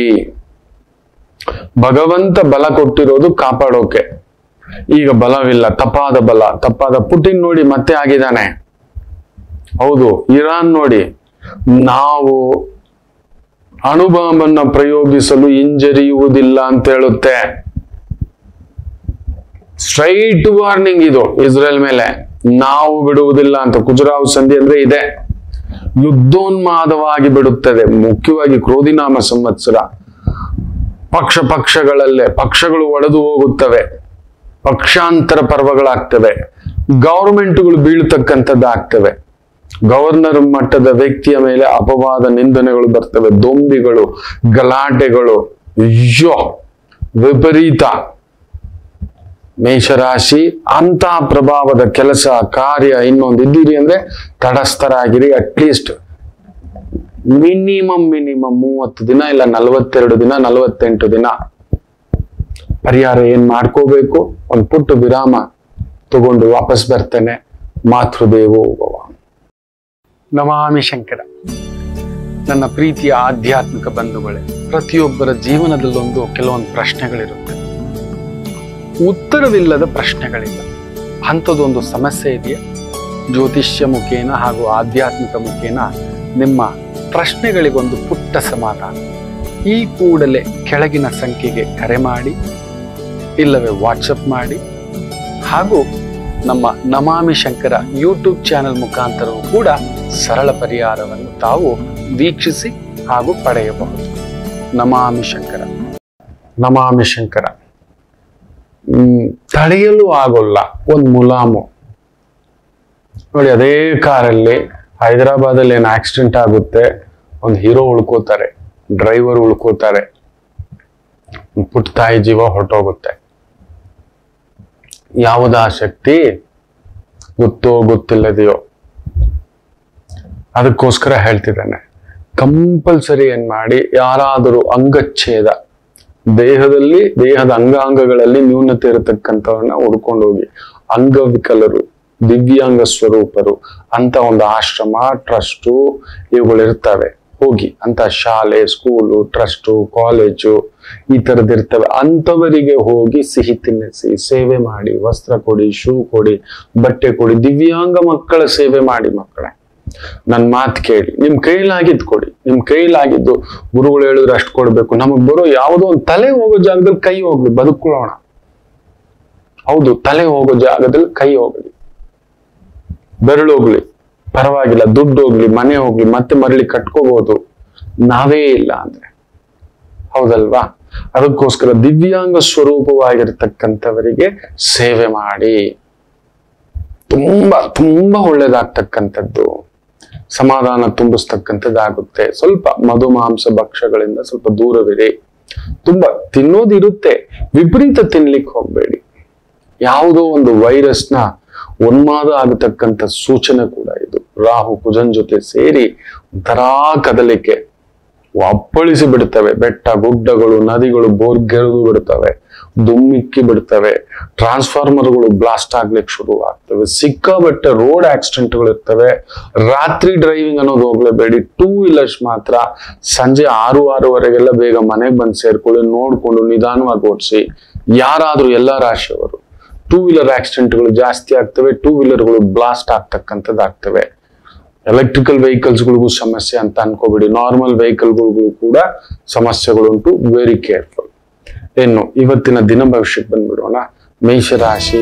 ಭಗವಂತ ಬಲ ಕೊಟ್ಟಿರೋದು ಕಾಪಾಡೋಕೆ ಈಗ ಬಲವಿಲ್ಲ ತಪ್ಪಾದ ಬಲ ತಪ್ಪಾದ ಪುಟಿನ್ ನೋಡಿ ಮತ್ತೆ ಆಗಿದ್ದಾನೆ ಹೌದು ಇರಾನ್ ನೋಡಿ ನಾವು ಅಣುಬಾಂಬನ್ನ ಪ್ರಯೋಗಿಸಲು ಹಿಂಜರಿಯುವುದಿಲ್ಲ ಅಂತ ಹೇಳುತ್ತೆ ಸ್ಟ್ರೈಟ್ ವಾರ್ನಿಂಗ್ ಇದು ಇಸ್ರೇಲ್ ಮೇಲೆ ನಾವು ಬಿಡುವುದಿಲ್ಲ ಅಂತ ಕುಜರಾವ್ ಸಂಧಿ ಅಂದ್ರೆ ಇದೆ ಯುದ್ಧೋನ್ಮಾದವಾಗಿ ಬಿಡುತ್ತದೆ ಮುಖ್ಯವಾಗಿ ಕ್ರೋಧಿನಾಮ ಸಂವತ್ಸರ ಪಕ್ಷ ಪಕ್ಷಗಳಲ್ಲೇ ಪಕ್ಷಗಳು ಒಡೆದು ಹೋಗುತ್ತವೆ ಪಕ್ಷಾಂತರ ಪರ್ವಗಳಾಗ್ತವೆ ಗವರ್ಮೆಂಟ್ಗಳು ಬೀಳ್ತಕ್ಕಂಥದ್ದಾಗ್ತವೆ ಗವರ್ನರ್ ಮಟ್ಟದ ವ್ಯಕ್ತಿಯ ಮೇಲೆ ಅಪವಾದ ನಿಂದನೆಗಳು ಬರ್ತವೆ ದೊಂಬಿಗಳು ಗಲಾಟೆಗಳು ಅಯ್ಯೋ ವಿಪರೀತ ಮೇಷರಾಶಿ ಅಂತ ಪ್ರಭಾವದ ಕೆಲಸ ಕಾರ್ಯ ಇನ್ನೊಂದು ಇದ್ದೀರಿ ಅಂದ್ರೆ ತಟಸ್ಥರಾಗಿರಿ ಅಟ್ಲೀಸ್ಟ್ ಮಿನಿಮಮ್ ಮಿನಿಮಮ್ ಮೂವತ್ತು ದಿನ ಇಲ್ಲ ನಲವತ್ತೆರಡು ದಿನ ನಲವತ್ತೆಂಟು ದಿನ ಪರಿಹಾರ ಏನ್ ಮಾಡ್ಕೋಬೇಕು ಒಂದು ಪುಟ್ಟ ವಿರಾಮ ತಗೊಂಡು ವಾಪಸ್ ಬರ್ತೇನೆ ಮಾತೃದೇವೋ ಭವ ನಮಾಮಿ ಶಂಕರ ನನ್ನ ಪ್ರೀತಿಯ ಆಧ್ಯಾತ್ಮಿಕ ಬಂಧುಗಳೇ ಪ್ರತಿಯೊಬ್ಬರ ಜೀವನದಲ್ಲೊಂದು ಕೆಲವೊಂದು ಪ್ರಶ್ನೆಗಳಿರುತ್ತೆ ಉತ್ತರವಿಲ್ಲದ ಪ್ರಶ್ನೆಗಳಿಲ್ಲ ಅಂಥದ್ದೊಂದು ಸಮಸ್ಯೆ ಇದೆಯಾ ಜ್ಯೋತಿಷ್ಯ ಮುಖೇನ ಹಾಗೂ ಆಧ್ಯಾತ್ಮಿಕ ಮುಖೇನ ನಿಮ್ಮ ಪ್ರಶ್ನೆಗಳಿಗೊಂದು ಪುಟ್ಟ ಸಮಾಧಾನ ಈ ಕೂಡಲೇ ಕೆಳಗಿನ ಸಂಖ್ಯೆಗೆ ಕರೆ ಮಾಡಿ ಇಲ್ಲವೇ ವಾಟ್ಸಪ್ ಮಾಡಿ ಹಾಗೂ ನಮ್ಮ ನಮಾಮಿ ಶಂಕರ ಯೂಟ್ಯೂಬ್ ಚಾನೆಲ್ ಮುಖಾಂತರವೂ ಕೂಡ ಸರಳ ಪರಿಹಾರವನ್ನು ತಾವು ವೀಕ್ಷಿಸಿ ಹಾಗೂ ಪಡೆಯಬಹುದು ನಮಾಮಿ ಶಂಕರ ನಮಾಮಿ ಶಂಕರ ಹ್ಮ್, ತಡೆಯಲು ಆಗೋಲ್ಲ ಒಂದು ಮುಲಾಮು ನೋಡಿ ಅದೇ ಕಾರಲ್ಲಿ ಹೈದರಾಬಾದಲ್ಲಿ ಏನು ಆಕ್ಸಿಡೆಂಟ್ ಆಗುತ್ತೆ ಒಂದು ಹೀರೋ ಉಳ್ಕೋತಾರೆ ಡ್ರೈವರ್ ಉಳ್ಕೋತಾರೆ ಒಂದ್ ಪುಟ್ಟ ತಾಯಿ ಜೀವ ಹೊರಟೋಗುತ್ತೆ ಯಾವುದಾ ಶಕ್ತಿ ಗೊತ್ತೋ ಗೊತ್ತಿಲ್ಲದೆಯೋ ಅದಕ್ಕೋಸ್ಕರ ಹೇಳ್ತಿದ್ದಾನೆ ಕಂಪಲ್ಸರಿ ಏನ್ ಮಾಡಿ ಯಾರಾದರೂ ಅಂಗಚ್ಛೇದ ದೇಹದಲ್ಲಿ ದೇಹದ ಅಂಗಾಂಗಗಳಲ್ಲಿ ನ್ಯೂನತೆ ಇರತಕ್ಕಂಥವ್ರನ್ನ ಹುಡ್ಕೊಂಡು ಹೋಗಿ ಅಂಗವಿಕಲರು ದಿವ್ಯಾಂಗ ಸ್ವರೂಪರು ಅಂತ ಒಂದು ಆಶ್ರಮ ಟ್ರಸ್ಟು ಇವುಗಳು ಇರ್ತವೆ ಹೋಗಿ ಅಂತ ಶಾಲೆ ಸ್ಕೂಲು ಟ್ರಸ್ಟು ಕಾಲೇಜು ಈ ತರದ್ ಇರ್ತವೆ ಅಂಥವರಿಗೆ ಹೋಗಿ ಸಿಹಿ ತಿನ್ನಿಸಿ ಸೇವೆ ಮಾಡಿ ವಸ್ತ್ರ ಕೊಡಿ ಶೂ ಕೊಡಿ ಬಟ್ಟೆ ಕೊಡಿ ದಿವ್ಯಾಂಗ ಮಕ್ಕಳ ಸೇವೆ ಮಾಡಿ ಮಕ್ಕಳೇ ನನ್ ಮಾತು ಕೇಳಿ ನಿಮ್ ಕೈಲಾಗಿದ್ ಕೊಡಿ ನಿಮ್ ಕೈಲಾಗಿದ್ದು ಗುರುಗಳು ಹೇಳಿದ್ರೆ ಅಷ್ಟು ಕೊಡ್ಬೇಕು ನಮಗ್ ಬರೋ ಯಾವುದೋ ಒಂದು ತಲೆ ಹೋಗೋ ಜಾಗದಲ್ಲಿ ಕೈ ಹೋಗ್ಲಿ ಬದುಕೊಳ್ಳೋಣ ಹೌದು ತಲೆ ಹೋಗೋ ಜಾಗದಲ್ಲಿ ಕೈ ಹೋಗ್ಲಿ ಬೆರಳು ಹೋಗ್ಲಿ ಪರವಾಗಿಲ್ಲ ದುಡ್ಡು ಹೋಗ್ಲಿ ಮನೆ ಹೋಗ್ಲಿ ಮತ್ತೆ ಮರಳಿ ಕಟ್ಕೋಬಹುದು ನಾವೇ ಇಲ್ಲ ಅಂದ್ರೆ ಹೌದಲ್ವಾ ಅದಕ್ಕೋಸ್ಕರ ದಿವ್ಯಾಂಗ ಸ್ವರೂಪವಾಗಿರ್ತಕ್ಕಂಥವರಿಗೆ ಸೇವೆ ಮಾಡಿ ತುಂಬಾ ತುಂಬಾ ಒಳ್ಳೇದಾಗ್ತಕ್ಕಂಥದ್ದು ಸಮಾಧಾನ ತುಂಬಿಸ್ತಕ್ಕಂಥದ್ದಾಗುತ್ತೆ ಸ್ವಲ್ಪ ಮಧು ಮಾಂಸ ಭಕ್ಷ್ಯಗಳಿಂದ ಸ್ವಲ್ಪ ದೂರವಿರಿ ತುಂಬಾ ತಿನ್ನೋದಿರುತ್ತೆ ವಿಪರೀತ ತಿನ್ಲಿಕ್ಕೆ ಹೋಗ್ಬೇಡಿ ಯಾವುದೋ ಒಂದು ವೈರಸ್ನ ಉನ್ಮಾದ ಆಗತಕ್ಕಂಥ ಸೂಚನೆ ಕೂಡ ಇದು ರಾಹು ಕುಜನ್ ಜೊತೆ ಸೇರಿ ಒಂಥರಾ ಕದಲಿಕೆ ಅಪ್ಪಳಿಸಿ ಬಿಡ್ತವೆ ಬೆಟ್ಟ ಗುಡ್ಡಗಳು ನದಿಗಳು ಬೋರ್ಗೆರೆದು ಬಿಡ್ತವೆ ದುಮ್ಮಿಕ್ಕಿ ಬಿಡ್ತವೆ ಟ್ರಾನ್ಸ್ಫಾರ್ಮರ್ಗಳು ಬ್ಲಾಸ್ಟ್ ಆಗ್ಲಿಕ್ಕೆ ಶುರು ಆಗ್ತವೆ ಸಿಕ್ಕಾಬಟ್ಟೆ ರೋಡ್ ಆಕ್ಸಿಡೆಂಟ್ಗಳು ಇರ್ತವೆ ರಾತ್ರಿ ಡ್ರೈವಿಂಗ್ ಅನ್ನೋದು ಹೋಗ್ಲೇಬೇಡಿ ಟೂ ವೀಲರ್ಸ್ ಮಾತ್ರ ಸಂಜೆ ಆರು ಆರೂವರೆಗೆಲ್ಲ ಬೇಗ ಮನೆಗೆ ಬಂದು ಸೇರ್ಕೊಳ್ಳಿ ನೋಡ್ಕೊಂಡು ನಿಧಾನವಾಗಿ ಓಡಿಸಿ ಯಾರಾದ್ರೂ ಎಲ್ಲಾ ರಾಶಿಯವರು ಟೂ ವೀಲರ್ ಆಕ್ಸಿಡೆಂಟ್ಗಳು ಜಾಸ್ತಿ ಆಗ್ತವೆ ಟೂ ವೀಲರ್ಗಳು ಬ್ಲಾಸ್ಟ್ ಆಗ್ತಕ್ಕಂಥದ್ದಾಗ್ತವೆ ಎಲೆಕ್ಟ್ರಿಕಲ್ ವೆಹಿಕಲ್ಸ್ಗಳಿಗೂ ಸಮಸ್ಯೆ ಅಂತ ಅನ್ಕೋಬೇಡಿ ನಾರ್ಮಲ್ ವೆಹಿಕಲ್ಗಳಿಗೂ ಕೂಡ ಸಮಸ್ಯೆಗಳುಂಟು ವೆರಿ ಕೇರ್ಫುಲ್ ಇನ್ನು ಇವತ್ತಿನ ದಿನ ಭವಿಷ್ಯಕ್ಕೆ ಬಂದ್ಬಿಡೋಣ ಮೇಷರಾಶಿ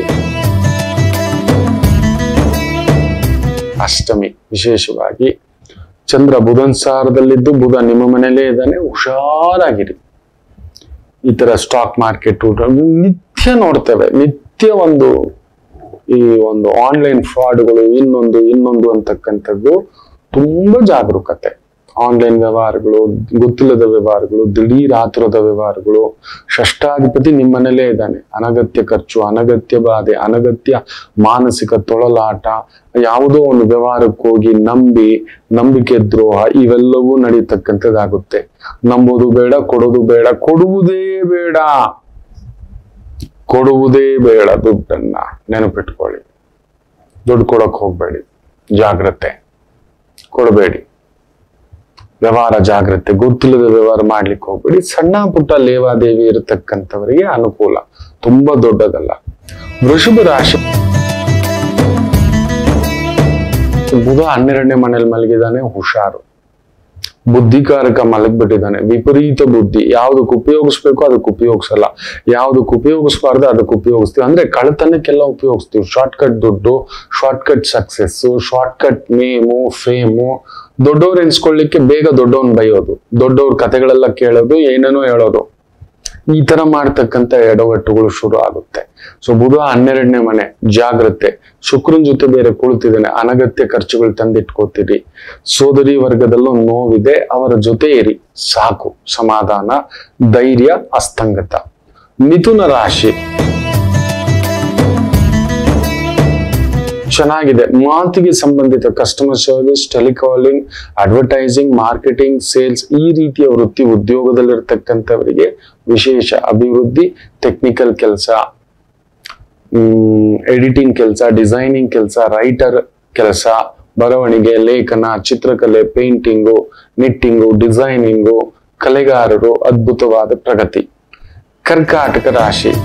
ಅಷ್ಟಮಿ ವಿಶೇಷವಾಗಿ ಚಂದ್ರ ಬುಧನ್ ಸಾರದಲ್ಲಿದ್ದು ಬುಧ ನಿಮ್ಮ ಮನೇಲೇ ಇದ್ದಾನೆ ಹುಷಾರಾಗಿರಿ ಈ ತರ ಸ್ಟಾಕ್ ಮಾರ್ಕೆಟ್ ನಿತ್ಯ ನೋಡ್ತೇವೆ ನಿತ್ಯ ಒಂದು ಈ ಒಂದು ಆನ್ಲೈನ್ ಫ್ರಾಡ್ಗಳು ಇನ್ನೊಂದು ಇನ್ನೊಂದು ಅಂತಕ್ಕಂಥದ್ದು ತುಂಬಾ ಜಾಗರೂಕತೆ ಆನ್ಲೈನ್ ವ್ಯವಹಾರಗಳು ಗೊತ್ತಿಲ್ಲದ ವ್ಯವಹಾರಗಳು ದಿಢೀರ್ ಆತುರದ ವ್ಯವಹಾರಗಳು ಷಷ್ಟಾಧಿಪತಿ ನಿಮ್ಮನೇಲೇ ಇದ್ದಾನೆ ಅನಗತ್ಯ ಖರ್ಚು ಅನಗತ್ಯ ಬಾಧೆ ಅನಗತ್ಯ ಮಾನಸಿಕ ತೊಳಲಾಟ ಯಾವುದೋ ಒಂದು ವ್ಯವಹಾರಕ್ಕೆ ಹೋಗಿ ನಂಬಿ ನಂಬಿಕೆ ದ್ರೋಹ ಇವೆಲ್ಲವೂ ನಡೀತಕ್ಕಂಥದ್ದಾಗುತ್ತೆ ನಂಬೋದು ಬೇಡ ಕೊಡೋದು ಬೇಡ ಕೊಡುವುದೇ ಬೇಡ ಕೊಡುವುದೇ ಬೇಡ ದುಡ್ಡನ್ನ ನೆನಪಿಟ್ಕೊಳ್ಳಿ ದುಡ್ಡು ಕೊಡಕ್ ಹೋಗ್ಬೇಡಿ ಜಾಗ್ರತೆ ಕೊಡಬೇಡಿ ವ್ಯವಹಾರ ಜಾಗ್ರತೆ ಗೊತ್ತಿಲ್ಲದ ವ್ಯವಹಾರ ಮಾಡ್ಲಿಕ್ಕೆ ಹೋಗ್ಬೇಡಿ ಸಣ್ಣ ಪುಟ್ಟ ಲೇವಾದೇವಿ ಇರತಕ್ಕಂಥವರಿಗೆ ಅನುಕೂಲ ತುಂಬಾ ದೊಡ್ಡದಲ್ಲ ವೃಷಭ ರಾಶಿ ಬುಧ ಹನ್ನೆರಡನೇ ಮನೇಲಿ ಮಲಗಿದಾನೆ ಹುಷಾರು ಬುದ್ಧಿಕಾರಕ ಮಲಗ್ಬಿಟ್ಟಿದ್ದಾನೆ ವಿಪರೀತ ಬುದ್ಧಿ ಯಾವ್ದಕ್ಕೆ ಉಪಯೋಗಿಸ್ಬೇಕು ಅದಕ್ಕೆ ಉಪಯೋಗಿಸಲ್ಲ ಯಾವ್ದಕ್ಕೆ ಉಪಯೋಗಿಸ್ಬಾರ್ದು ಅದಕ್ಕೆ ಉಪಯೋಗಿಸ್ತೀವಿ ಅಂದ್ರೆ ಕಳ್ತನಕ್ಕೆಲ್ಲ ಉಪಯೋಗಿಸ್ತೀವಿ ಶಾರ್ಟ್ ಕಟ್ ದುಡ್ಡು short cut success short cut name fame ದೊಡ್ಡವ್ರು ಎನ್ಸ್ಕೊಳ್ಳಿಕ್ಕೆ ಬೇಗ ದೊಡ್ಡವನ್ ಬೈಯೋದು ದೊಡ್ಡವ್ರ ಕತೆಗಳೆಲ್ಲ ಕೇಳೋದು ಏನೇನೋ ಹೇಳೋದು ಈ ತರ ಮಾಡ್ತಕ್ಕಂಥ ಎಡವಟ್ಟುಗಳು ಶುರು ಆಗುತ್ತೆ ಸೊ ಬುಧ ಹನ್ನೆರಡನೇ ಮನೆ ಜಾಗ್ರತೆ ಶುಕ್ರನ್ ಜೊತೆ ಬೇರೆ ಕುಳಿತಿದ್ದಾನೆ ಅನಗತ್ಯ ಖರ್ಚುಗಳು ತಂದಿಟ್ಕೋತೀರಿ ಸೋದರಿ ವರ್ಗದಲ್ಲೂ ನೋವಿದೆ ಅವರ ಜೊತೆ ಇರಿ ಸಾಕು ಸಮಾಧಾನ ಧೈರ್ಯ ಅಸ್ತಂಗತ ಮಿಥುನ ರಾಶಿ ಚೆನ್ನಾಗಿದೆ ಮಾತಿಗೆ ಸಂಬಂಧಿತ customer service telecalling advertising marketing sales ಈ ರೀತಿಯ ವೃತ್ತಿ ಉದ್ಯೋಗದಲ್ಲಿರ್ತಕ್ಕಂಥವರಿಗೆ ವಿಶೇಷ ಅಭಿವೃದ್ಧಿ ಟೆಕ್ನಿಕಲ್ ಕೆಲಸ ಎಡಿಟಿಂಗ್ ಕೆಲಸ ಡಿಸೈನಿಂಗ್ ಕೆಲಸ ರೈಟರ್ ಕೆಲಸ ಬರವಣಿಗೆ ಲೇಖನ ಚಿತ್ರಕಲೆ ಪೇಂಟಿಂಗು ನಿಟ್ಟಿಂಗು ಡಿಸೈನಿಂಗು ಕಲೆಗಾರರು ಅದ್ಭುತವಾದ ಪ್ರಗತಿ ಕರ್ಕಾಟಕ ರಾಶಿ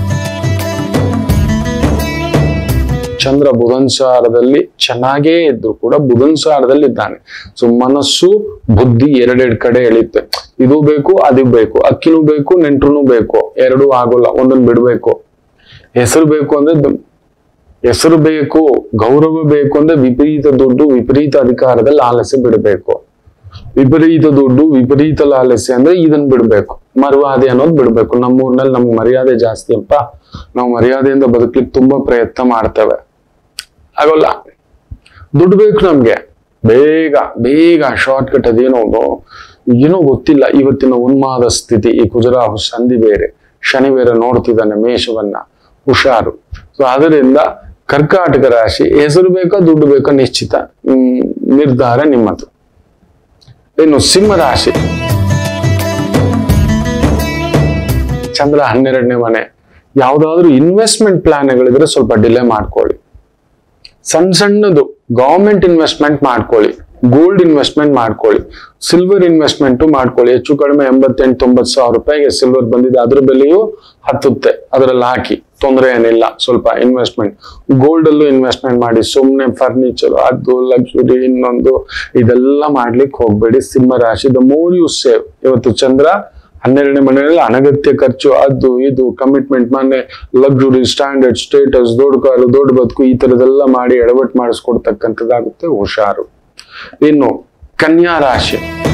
ಚಂದ್ರ ಬುಧನ್ಸಾರದಲ್ಲಿ ಚೆನ್ನಾಗೇ ಇದ್ರು ಕೂಡ ಬುಧನ್ಸಾರದಲ್ಲಿ ಇದ್ದಾನೆ ಸೊ ಮನಸ್ಸು ಬುದ್ಧಿ ಎರಡೆರಡು ಕಡೆ ಎಳಿತೆ ಇದು ಬೇಕು ಅದು ಬೇಕು ಅಕ್ಕಿನೂ ಬೇಕು ನೆಂಟ್ರು ಬೇಕು ಎರಡೂ ಆಗೋಲ್ಲ ಒಂದೊಂದು ಬಿಡ್ಬೇಕು ಹೆಸರು ಬೇಕು ಅಂದ್ರೆ ದ- ಹೆಸರು ಬೇಕು ಗೌರವ ಬೇಕು ಅಂದ್ರೆ ವಿಪರೀತ ದುಡ್ಡು ವಿಪರೀತ ಅಧಿಕಾರದಲ್ಲಿ ಆಲಸ್ಯ ಬಿಡಬೇಕು ವಿಪರೀತ ದುಡ್ಡು ವಿಪರೀತ ಲಾಲಸ್ಯ ಅಂದ್ರೆ ಇದನ್ನ ಬಿಡ್ಬೇಕು ಮರ್ಯಾದೆ ಅನ್ನೋದು ಬಿಡ್ಬೇಕು ನಮ್ಮೂರ್ನಲ್ಲಿ ನಮ್ಗೆ ಮರ್ಯಾದೆ ಜಾಸ್ತಿ ಅಪ್ಪ ನಾವು ಮರ್ಯಾದೆಯಿಂದ ಬದುಕ್ಲಿಕ್ಕೆ ತುಂಬಾ ಪ್ರಯತ್ನ ಮಾಡ್ತೇವೆ ಆಗೋಲ್ಲ ದುಡ್ಡು ಬೇಕು ನಮ್ಗೆ ಬೇಗ ಬೇಗ ಶಾರ್ಟ್ ಕಟ್ ಅದೇನೋ ಒಂದು ಏನೋ ಗೊತ್ತಿಲ್ಲ ಇವತ್ತಿನ ಉನ್ಮಾದ ಸ್ಥಿತಿ ಈ ಕುಜರಾಹು ಸಂಧಿ ಬೇರೆ ಶನಿ ಬೇರೆ ನೋಡ್ತಿದ್ದಾನೆ ಮೇಷವನ್ನ ಹುಷಾರು ಸೊ ಅದರಿಂದ ಕರ್ಕಾಟಕ ರಾಶಿ ಹೆಸರು ಬೇಕೋ ದುಡ್ಡು ಬೇಕೋ ನಿಶ್ಚಿತ ಹ್ಮ್, ನಿರ್ಧಾರ ನಿಮ್ಮದು ಇನ್ನು ಸಿಂಹ ರಾಶಿ ಚಂದ್ರ ಹನ್ನೆರಡನೇ ಮನೆ ಯಾವ್ದಾದ್ರು ಇನ್ವೆಸ್ಟ್ಮೆಂಟ್ ಪ್ಲಾನ್ಗಳಿದ್ರೆ ಸ್ವಲ್ಪ ಡಿಲೇ ಮಾಡ್ಕೊಳ್ಳಿ ಸಣ್ಣ ಸಣ್ಣದು ಗವರ್ಮೆಂಟ್ ಇನ್ವೆಸ್ಟ್ಮೆಂಟ್ ಮಾಡ್ಕೊಳ್ಳಿ ಗೋಲ್ಡ್ ಇನ್ವೆಸ್ಟ್ಮೆಂಟ್ ಮಾಡ್ಕೊಳ್ಳಿ ಸಿಲ್ವರ್ ಇನ್ವೆಸ್ಟ್ಮೆಂಟ್ ಮಾಡ್ಕೊಳ್ಳಿ ಹೆಚ್ಚು ಕಡಿಮೆ ಎಂಬತ್ತೆಂಟು ತೊಂಬತ್ತು ಸಾವಿರ ರೂಪಾಯಿಗೆ ಸಿಲ್ವರ್ ಬಂದಿದೆ ಅದ್ರ ಬೆಲೆಯು ಹತ್ತುತ್ತೆ ಅದರಲ್ಲಿ ಹಾಕಿ ತೊಂದರೆ ಏನಿಲ್ಲ ಸ್ವಲ್ಪ ಇನ್ವೆಸ್ಟ್ಮೆಂಟ್ ಗೋಲ್ಡ್ ಅಲ್ಲೂ ಇನ್ವೆಸ್ಟ್ಮೆಂಟ್ ಮಾಡಿ ಸುಮ್ಮನೆ ಫರ್ನಿಚರ್ ಅದು ಲಕ್ಸುರಿ ಇನ್ನೊಂದು ಇದೆಲ್ಲ ಮಾಡ್ಲಿಕ್ಕೆ ಹೋಗ್ಬೇಡಿ ಸಿಂಹ ರಾಶಿ ದ ಮೋರ್ ಯು ಸೇವ್ ಇವತ್ತು ಚಂದ್ರ ಹನ್ನೆರಡನೇ ಮನೆಯಲ್ಲಿ ಅನಗತ್ಯ ಖರ್ಚು ಅದು ಇದು ಕಮಿಟ್ಮೆಂಟ್ ಮನೆ ಲಕ್ಸುರಿ ಸ್ಟ್ಯಾಂಡರ್ಡ್ ಸ್ಟೇಟಸ್ ದೊಡ್ಡ ಕಾರು ದೊಡ್ಡ ಬದುಕು ಈ ತರದೆಲ್ಲ ಮಾಡಿ ಎಡವಟ್ಟು ಮಾಡಿಸ್ಕೊಡ್ತಕ್ಕಂಥದ್ದಾಗುತ್ತೆ ಹುಷಾರು ಇನ್ನು ಕನ್ಯಾ ರಾಶಿ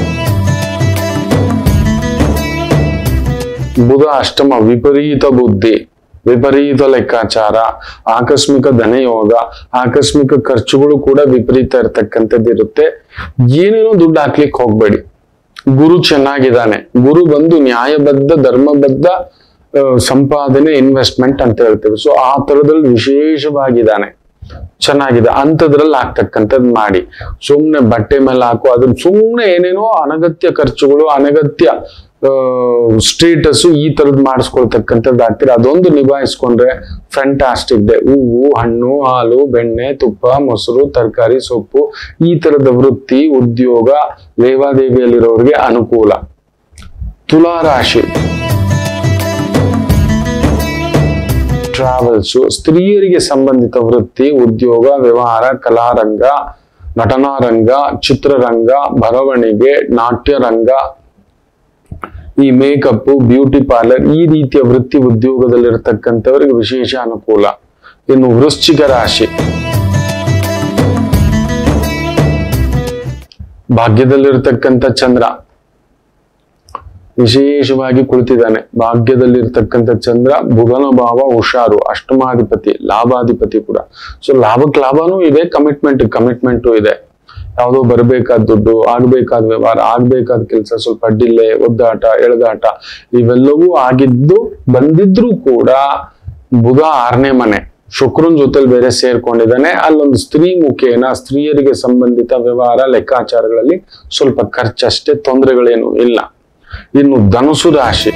ಬುಧ ಅಷ್ಟಮ ವಿಪರೀತ ಬುದ್ಧಿ ವಿಪರೀತ ಲೆಕ್ಕಾಚಾರ ಆಕಸ್ಮಿಕ ಧನಯೋಗ ಆಕಸ್ಮಿಕ ಖರ್ಚುಗಳು ಕೂಡ ವಿಪರೀತ ಇರತಕ್ಕಂಥದ್ದು ಇರುತ್ತೆ ಏನೇನೋ ದುಡ್ಡು ಹಾಕ್ಲಿಕ್ಕೆ ಹೋಗ್ಬೇಡಿ ಗುರು ಚೆನ್ನಾಗಿದ್ದಾನೆ ಗುರು ಬಂದು ನ್ಯಾಯಬದ್ಧ ಧರ್ಮಬದ್ಧ ಆ, ಸಂಪಾದನೆ ಇನ್ವೆಸ್ಟ್ಮೆಂಟ್ ಅಂತ ಹೇಳ್ತೇವೆ ಸೊ ಆ ತರದಲ್ಲಿ ವಿಶೇಷವಾಗಿದ್ದಾನೆ ಚೆನ್ನಾಗಿದೆ ಅಂಥದ್ರಲ್ಲಿ ಆಗ್ತಕ್ಕಂಥದ್ದು ಮಾಡಿ ಸುಮ್ನೆ ಬಟ್ಟೆ ಮೇಲೆ ಹಾಕು ಅದನ್ನ ಸುಮ್ನೆ ಏನೇನೋ ಅನಗತ್ಯ ಖರ್ಚುಗಳು ಅನಗತ್ಯ ಸ್ಟೇಟಸ್ ಈ ತರದ್ ಮಾಡಿಸ್ಕೊಳ್ತಕ್ಕಂಥದ್ದು ಆಗ್ತೀರ ಅದೊಂದು ನಿಭಾಯಿಸ್ಕೊಂಡ್ರೆ ಫ್ಯಾಂಟಾಸ್ಟಿಕ್ ಡೆ ಹೂವು ಹಣ್ಣು ಹಾಲು ಬೆಣ್ಣೆ ತುಪ್ಪ ಮೊಸರು ತರಕಾರಿ ಸೊಪ್ಪು ಈ ತರದ ವೃತ್ತಿ ಉದ್ಯೋಗ ಲೇವಾದೇವಿಯಲ್ಲಿರೋರಿಗೆ ಅನುಕೂಲ ತುಲಾರಾಶಿ ಟ್ರಾವೆಲ್ಸ್ ಸ್ತ್ರೀಯರಿಗೆ ಸಂಬಂಧಿತ ವೃತ್ತಿ ಉದ್ಯೋಗ ವ್ಯವಹಾರ ಕಲಾರಂಗ ನಟನಾರಂಗ ಚಿತ್ರರಂಗ ಬರವಣಿಗೆ ನಾಟ್ಯರಂಗ ಈ ಮೇಕಪ್ ಬ್ಯೂಟಿ ಪಾರ್ಲರ್ ಈ ರೀತಿಯ ವೃತ್ತಿ ಉದ್ಯೋಗದಲ್ಲಿರ್ತಕ್ಕಂಥವರಿಗೆ ವಿಶೇಷ ಅನುಕೂಲ ಇನ್ನು ವೃಶ್ಚಿಕ ರಾಶಿ ಭಾಗ್ಯದಲ್ಲಿರ್ತಕ್ಕಂಥ ಚಂದ್ರ ವಿಶೇಷವಾಗಿ ಕುಳಿತಿದ್ದಾನೆ ಭಾಗ್ಯದಲ್ಲಿರ್ತಕ್ಕಂಥ ಚಂದ್ರ ಬುಧನ ಭಾವ ಹುಷಾರು ಅಷ್ಟಮಾಧಿಪತಿ ಲಾಭಾಧಿಪತಿ ಕೂಡ ಸೊ ಲಾಭಕ್ ಲಾಭನೂ ಇದೆ ಕಮಿಟ್ಮೆಂಟ್ ಕಮಿಟ್ಮೆಂಟು ಇದೆ ಯಾವುದೋ ಬರಬೇಕಾದ ದುಡ್ಡು ಆಗ್ಬೇಕಾದ ವ್ಯವಹಾರ ಆಗ್ಬೇಕಾದ ಕೆಲಸ ಸ್ವಲ್ಪ ಡಿಲ್ಲೆ ಒದ್ದಾಟ ಎಳೆದಾಟ ಇವೆಲ್ಲವೂ ಆಗಿದ್ದು ಬಂದಿದ್ರು ಕೂಡ ಬುಧ ಆರನೇ ಮನೆ ಶುಕ್ರನ್ ಜೊತೆಲಿ ಬೇರೆ ಸೇರ್ಕೊಂಡಿದ್ದಾನೆ ಅಲ್ಲೊಂದು ಸ್ತ್ರೀ ಮುಖೇನ ಸ್ತ್ರೀಯರಿಗೆ ಸಂಬಂಧಿತ ವ್ಯವಹಾರ ಲೆಕ್ಕಾಚಾರಗಳಲ್ಲಿ ಸ್ವಲ್ಪ ಖರ್ಚಷ್ಟೇ ತೊಂದರೆಗಳೇನು ಇಲ್ಲ ಇನ್ನು ಧನುಸು ರಾಶಿ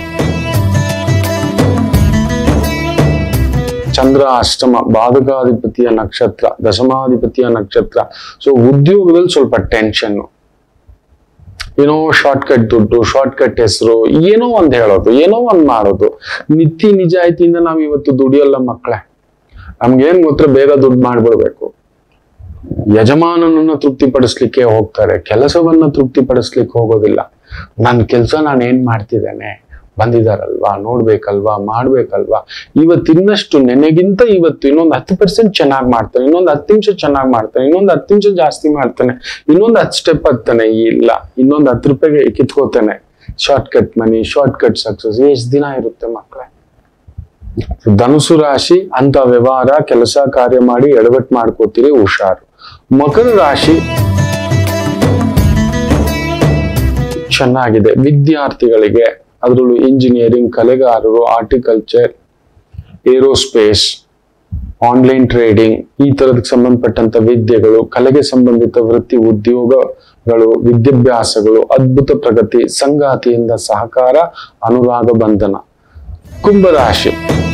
ಚಂದ್ರ ಅಷ್ಟಮ ಬಾಧಕಾಧಿಪತಿಯ ನಕ್ಷತ್ರ ದಶಮಾಧಿಪತಿಯ ನಕ್ಷತ್ರ ಸೊ ಉದ್ಯೋಗದಲ್ಲಿ ಸ್ವಲ್ಪ ಟೆನ್ಷನ್ ಏನೋ ಶಾರ್ಟ್ ಕಟ್ ದುಡ್ಡು ಶಾರ್ಟ್ ಕಟ್ ಹೆಸರು ಏನೋ ಒಂದ್ ಹೇಳೋದು ಏನೋ ಒಂದ್ ಮಾಡೋದು ನಿತ್ಯ ನಿಜಾಯಿತಿಯಿಂದ ನಾವ್ ಇವತ್ತು ದುಡಿಯಲ್ಲ ಮಕ್ಕಳೇ ನಮ್ಗೇನ್ ಗೊತ್ತರ ಬೇಗ ದುಡ್ಡು ಮಾಡ್ಬಿಡ್ಬೇಕು ಯಜಮಾನನನ್ನ ತೃಪ್ತಿಪಡಿಸ್ಲಿಕ್ಕೆ ಹೋಗ್ತಾರೆ ಕೆಲಸವನ್ನ ತೃಪ್ತಿಪಡಿಸ್ಲಿಕ್ಕೆ ಹೋಗೋದಿಲ್ಲ ನನ್ನ ಕೆಲಸ ನಾನು ಏನ್ ಮಾಡ್ತಿದ್ದೇನೆ ಬಂದಿದಾರಲ್ವಾ ನೋಡ್ಬೇಕಲ್ವಾ ಮಾಡ್ಬೇಕಲ್ವಾ ಇವತ್ತಿನ್ನಷ್ಟು ನೆನೆಗಿಂತ ಇವತ್ತು ಇನ್ನೊಂದು ಹತ್ತು ಪರ್ಸೆಂಟ್ ಚೆನ್ನಾಗಿ ಮಾಡ್ತಾನೆ ಇನ್ನೊಂದು ಹತ್ತು ನಿಮಿಷ ಚೆನ್ನಾಗಿ ಮಾಡ್ತಾನೆ ಇನ್ನೊಂದು ಹತ್ತು ನಿಮಿಷ ಜಾಸ್ತಿ ಮಾಡ್ತಾನೆ ಇನ್ನೊಂದು ಹತ್ತು ಸ್ಟೆಪ್ ಹತ್ತಾನೆ ಇಲ್ಲ ಇನ್ನೊಂದು ಹತ್ತು ರೂಪಾಯಿಗೆ ಕಿತ್ಕೋತಾನೆ short cut money short cut success ಎಷ್ಟು ದಿನ ಇರುತ್ತೆ ಮಕ್ಕಳೇ ಧನುಸು ರಾಶಿ ಅಂತ ವ್ಯವಹಾರ ಕೆಲಸ ಕಾರ್ಯ ಮಾಡಿ ಎಡವಟ್ ಮಾಡ್ಕೋತೀರಿ ಹುಷಾರು ಮಕರ ರಾಶಿ ಚೆನ್ನಾಗಿದೆ ವಿದ್ಯಾರ್ಥಿಗಳಿಗೆ ಅದರಲ್ಲೂ ಇಂಜಿನಿಯರಿಂಗ್ ಕಲೆಗಾರರು ಆರ್ಟಿಕಲ್ಚರ್ ಏರೋಸ್ಪೇಸ್ ಆನ್ಲೈನ್ ಟ್ರೇಡಿಂಗ್ ಈ ತರದಕ್ಕೆ ಸಂಬಂಧಪಟ್ಟಂತ ವಿದ್ಯೆಗಳು ಕಲೆಗೆ ಸಂಬಂಧಿತ ವೃತ್ತಿ ಉದ್ಯೋಗಗಳು ವಿದ್ಯಾಭ್ಯಾಸಗಳು ಅದ್ಭುತ ಪ್ರಗತಿ ಸಂಗಾತಿಯಿಂದ ಸಹಕಾರ ಅನುರಾಗ ಬಂಧನ ಕುಂಭರಾಶಿ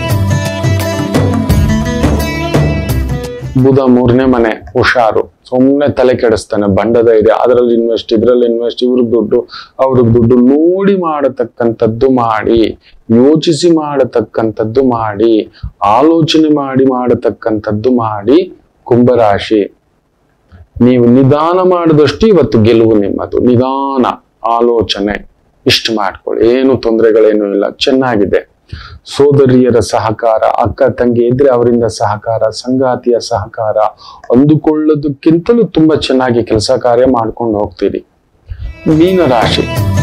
ಬುಧ ಮೂರನೇ ಮನೆ ಹುಷಾರು ಸುಮ್ಮನೆ ತಲೆ ಕೆಡಿಸ್ತಾನೆ ಬಂಡದ ಇದೆ ಅದರಲ್ಲಿ ಇನ್ವೆಸ್ಟ್ ಇದ್ರಲ್ಲಿ ಇನ್ವೆಸ್ಟ್ ಇವ್ರಿಗೆ ದುಡ್ಡು ಅವ್ರಿಗೆ ದುಡ್ಡು ನೋಡಿ ಮಾಡತಕ್ಕಂಥದ್ದು ಮಾಡಿ ಯೋಚಿಸಿ ಮಾಡತಕ್ಕಂಥದ್ದು ಮಾಡಿ ಆಲೋಚನೆ ಮಾಡಿ ಮಾಡತಕ್ಕಂಥದ್ದು ಮಾಡಿ ಕುಂಭರಾಶಿ ನೀವು ನಿಧಾನ ಮಾಡಿದಷ್ಟು ಇವತ್ತು ಗೆಲುವು ನಿಮ್ಮದು ನಿಧಾನ ಆಲೋಚನೆ ಇಷ್ಟು ಮಾಡ್ಕೊಳ್ಳಿ ಏನು ತೊಂದರೆಗಳೇನು ಇಲ್ಲ ಚೆನ್ನಾಗಿದೆ ಸೋದರಿಯರ ಸಹಕಾರ ಅಕ್ಕ ತಂಗಿ ಇದ್ರೆ ಅವರಿಂದ ಸಹಕಾರ ಸಂಗಾತಿಯ ಸಹಕಾರ ಅಂದುಕೊಳ್ಳೋದಕ್ಕಿಂತಲೂ ತುಂಬಾ ಚೆನ್ನಾಗಿ ಕೆಲಸ ಕಾರ್ಯ ಮಾಡ್ಕೊಂಡು ಹೋಗ್ತೀರಿ ಮೀನರಾಶಿ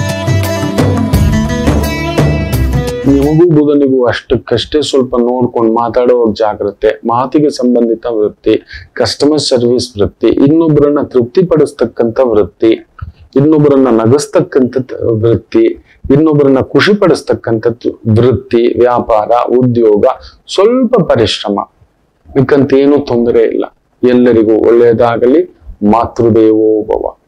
ನಿಮಗೂ ಬುಧನಿಗೂ ಅಷ್ಟಕ್ಕಷ್ಟೇ ಸ್ವಲ್ಪ ನೋಡ್ಕೊಂಡು ಮಾತಾಡೋ ಜಾಗ್ರತೆ ಮಾತಿಗೆ ಸಂಬಂಧಿತ ವೃತ್ತಿ ಕಸ್ಟಮರ್ ಸರ್ವಿಸ್ ವೃತ್ತಿ ಇನ್ನೊಬ್ಬರನ್ನ ತೃಪ್ತಿಪಡಿಸ್ತಕ್ಕಂಥ ವೃತ್ತಿ ಇನ್ನೊಬ್ಬರನ್ನ ನಗಿಸ್ತಕ್ಕಂಥ ವೃತ್ತಿ ಇನ್ನೊಬ್ಬರನ್ನ ಖುಷಿ ಪಡಿಸ್ತಕ್ಕಂಥದ್ದು ವೃತ್ತಿ ವ್ಯಾಪಾರ ಉದ್ಯೋಗ ಸ್ವಲ್ಪ ಪರಿಶ್ರಮ ಬೇಕಂತ ಏನು ತೊಂದರೆ ಇಲ್ಲ ಎಲ್ಲರಿಗೂ ಒಳ್ಳೆಯದಾಗಲಿ ಮಾತೃದೇವೋ ಭವ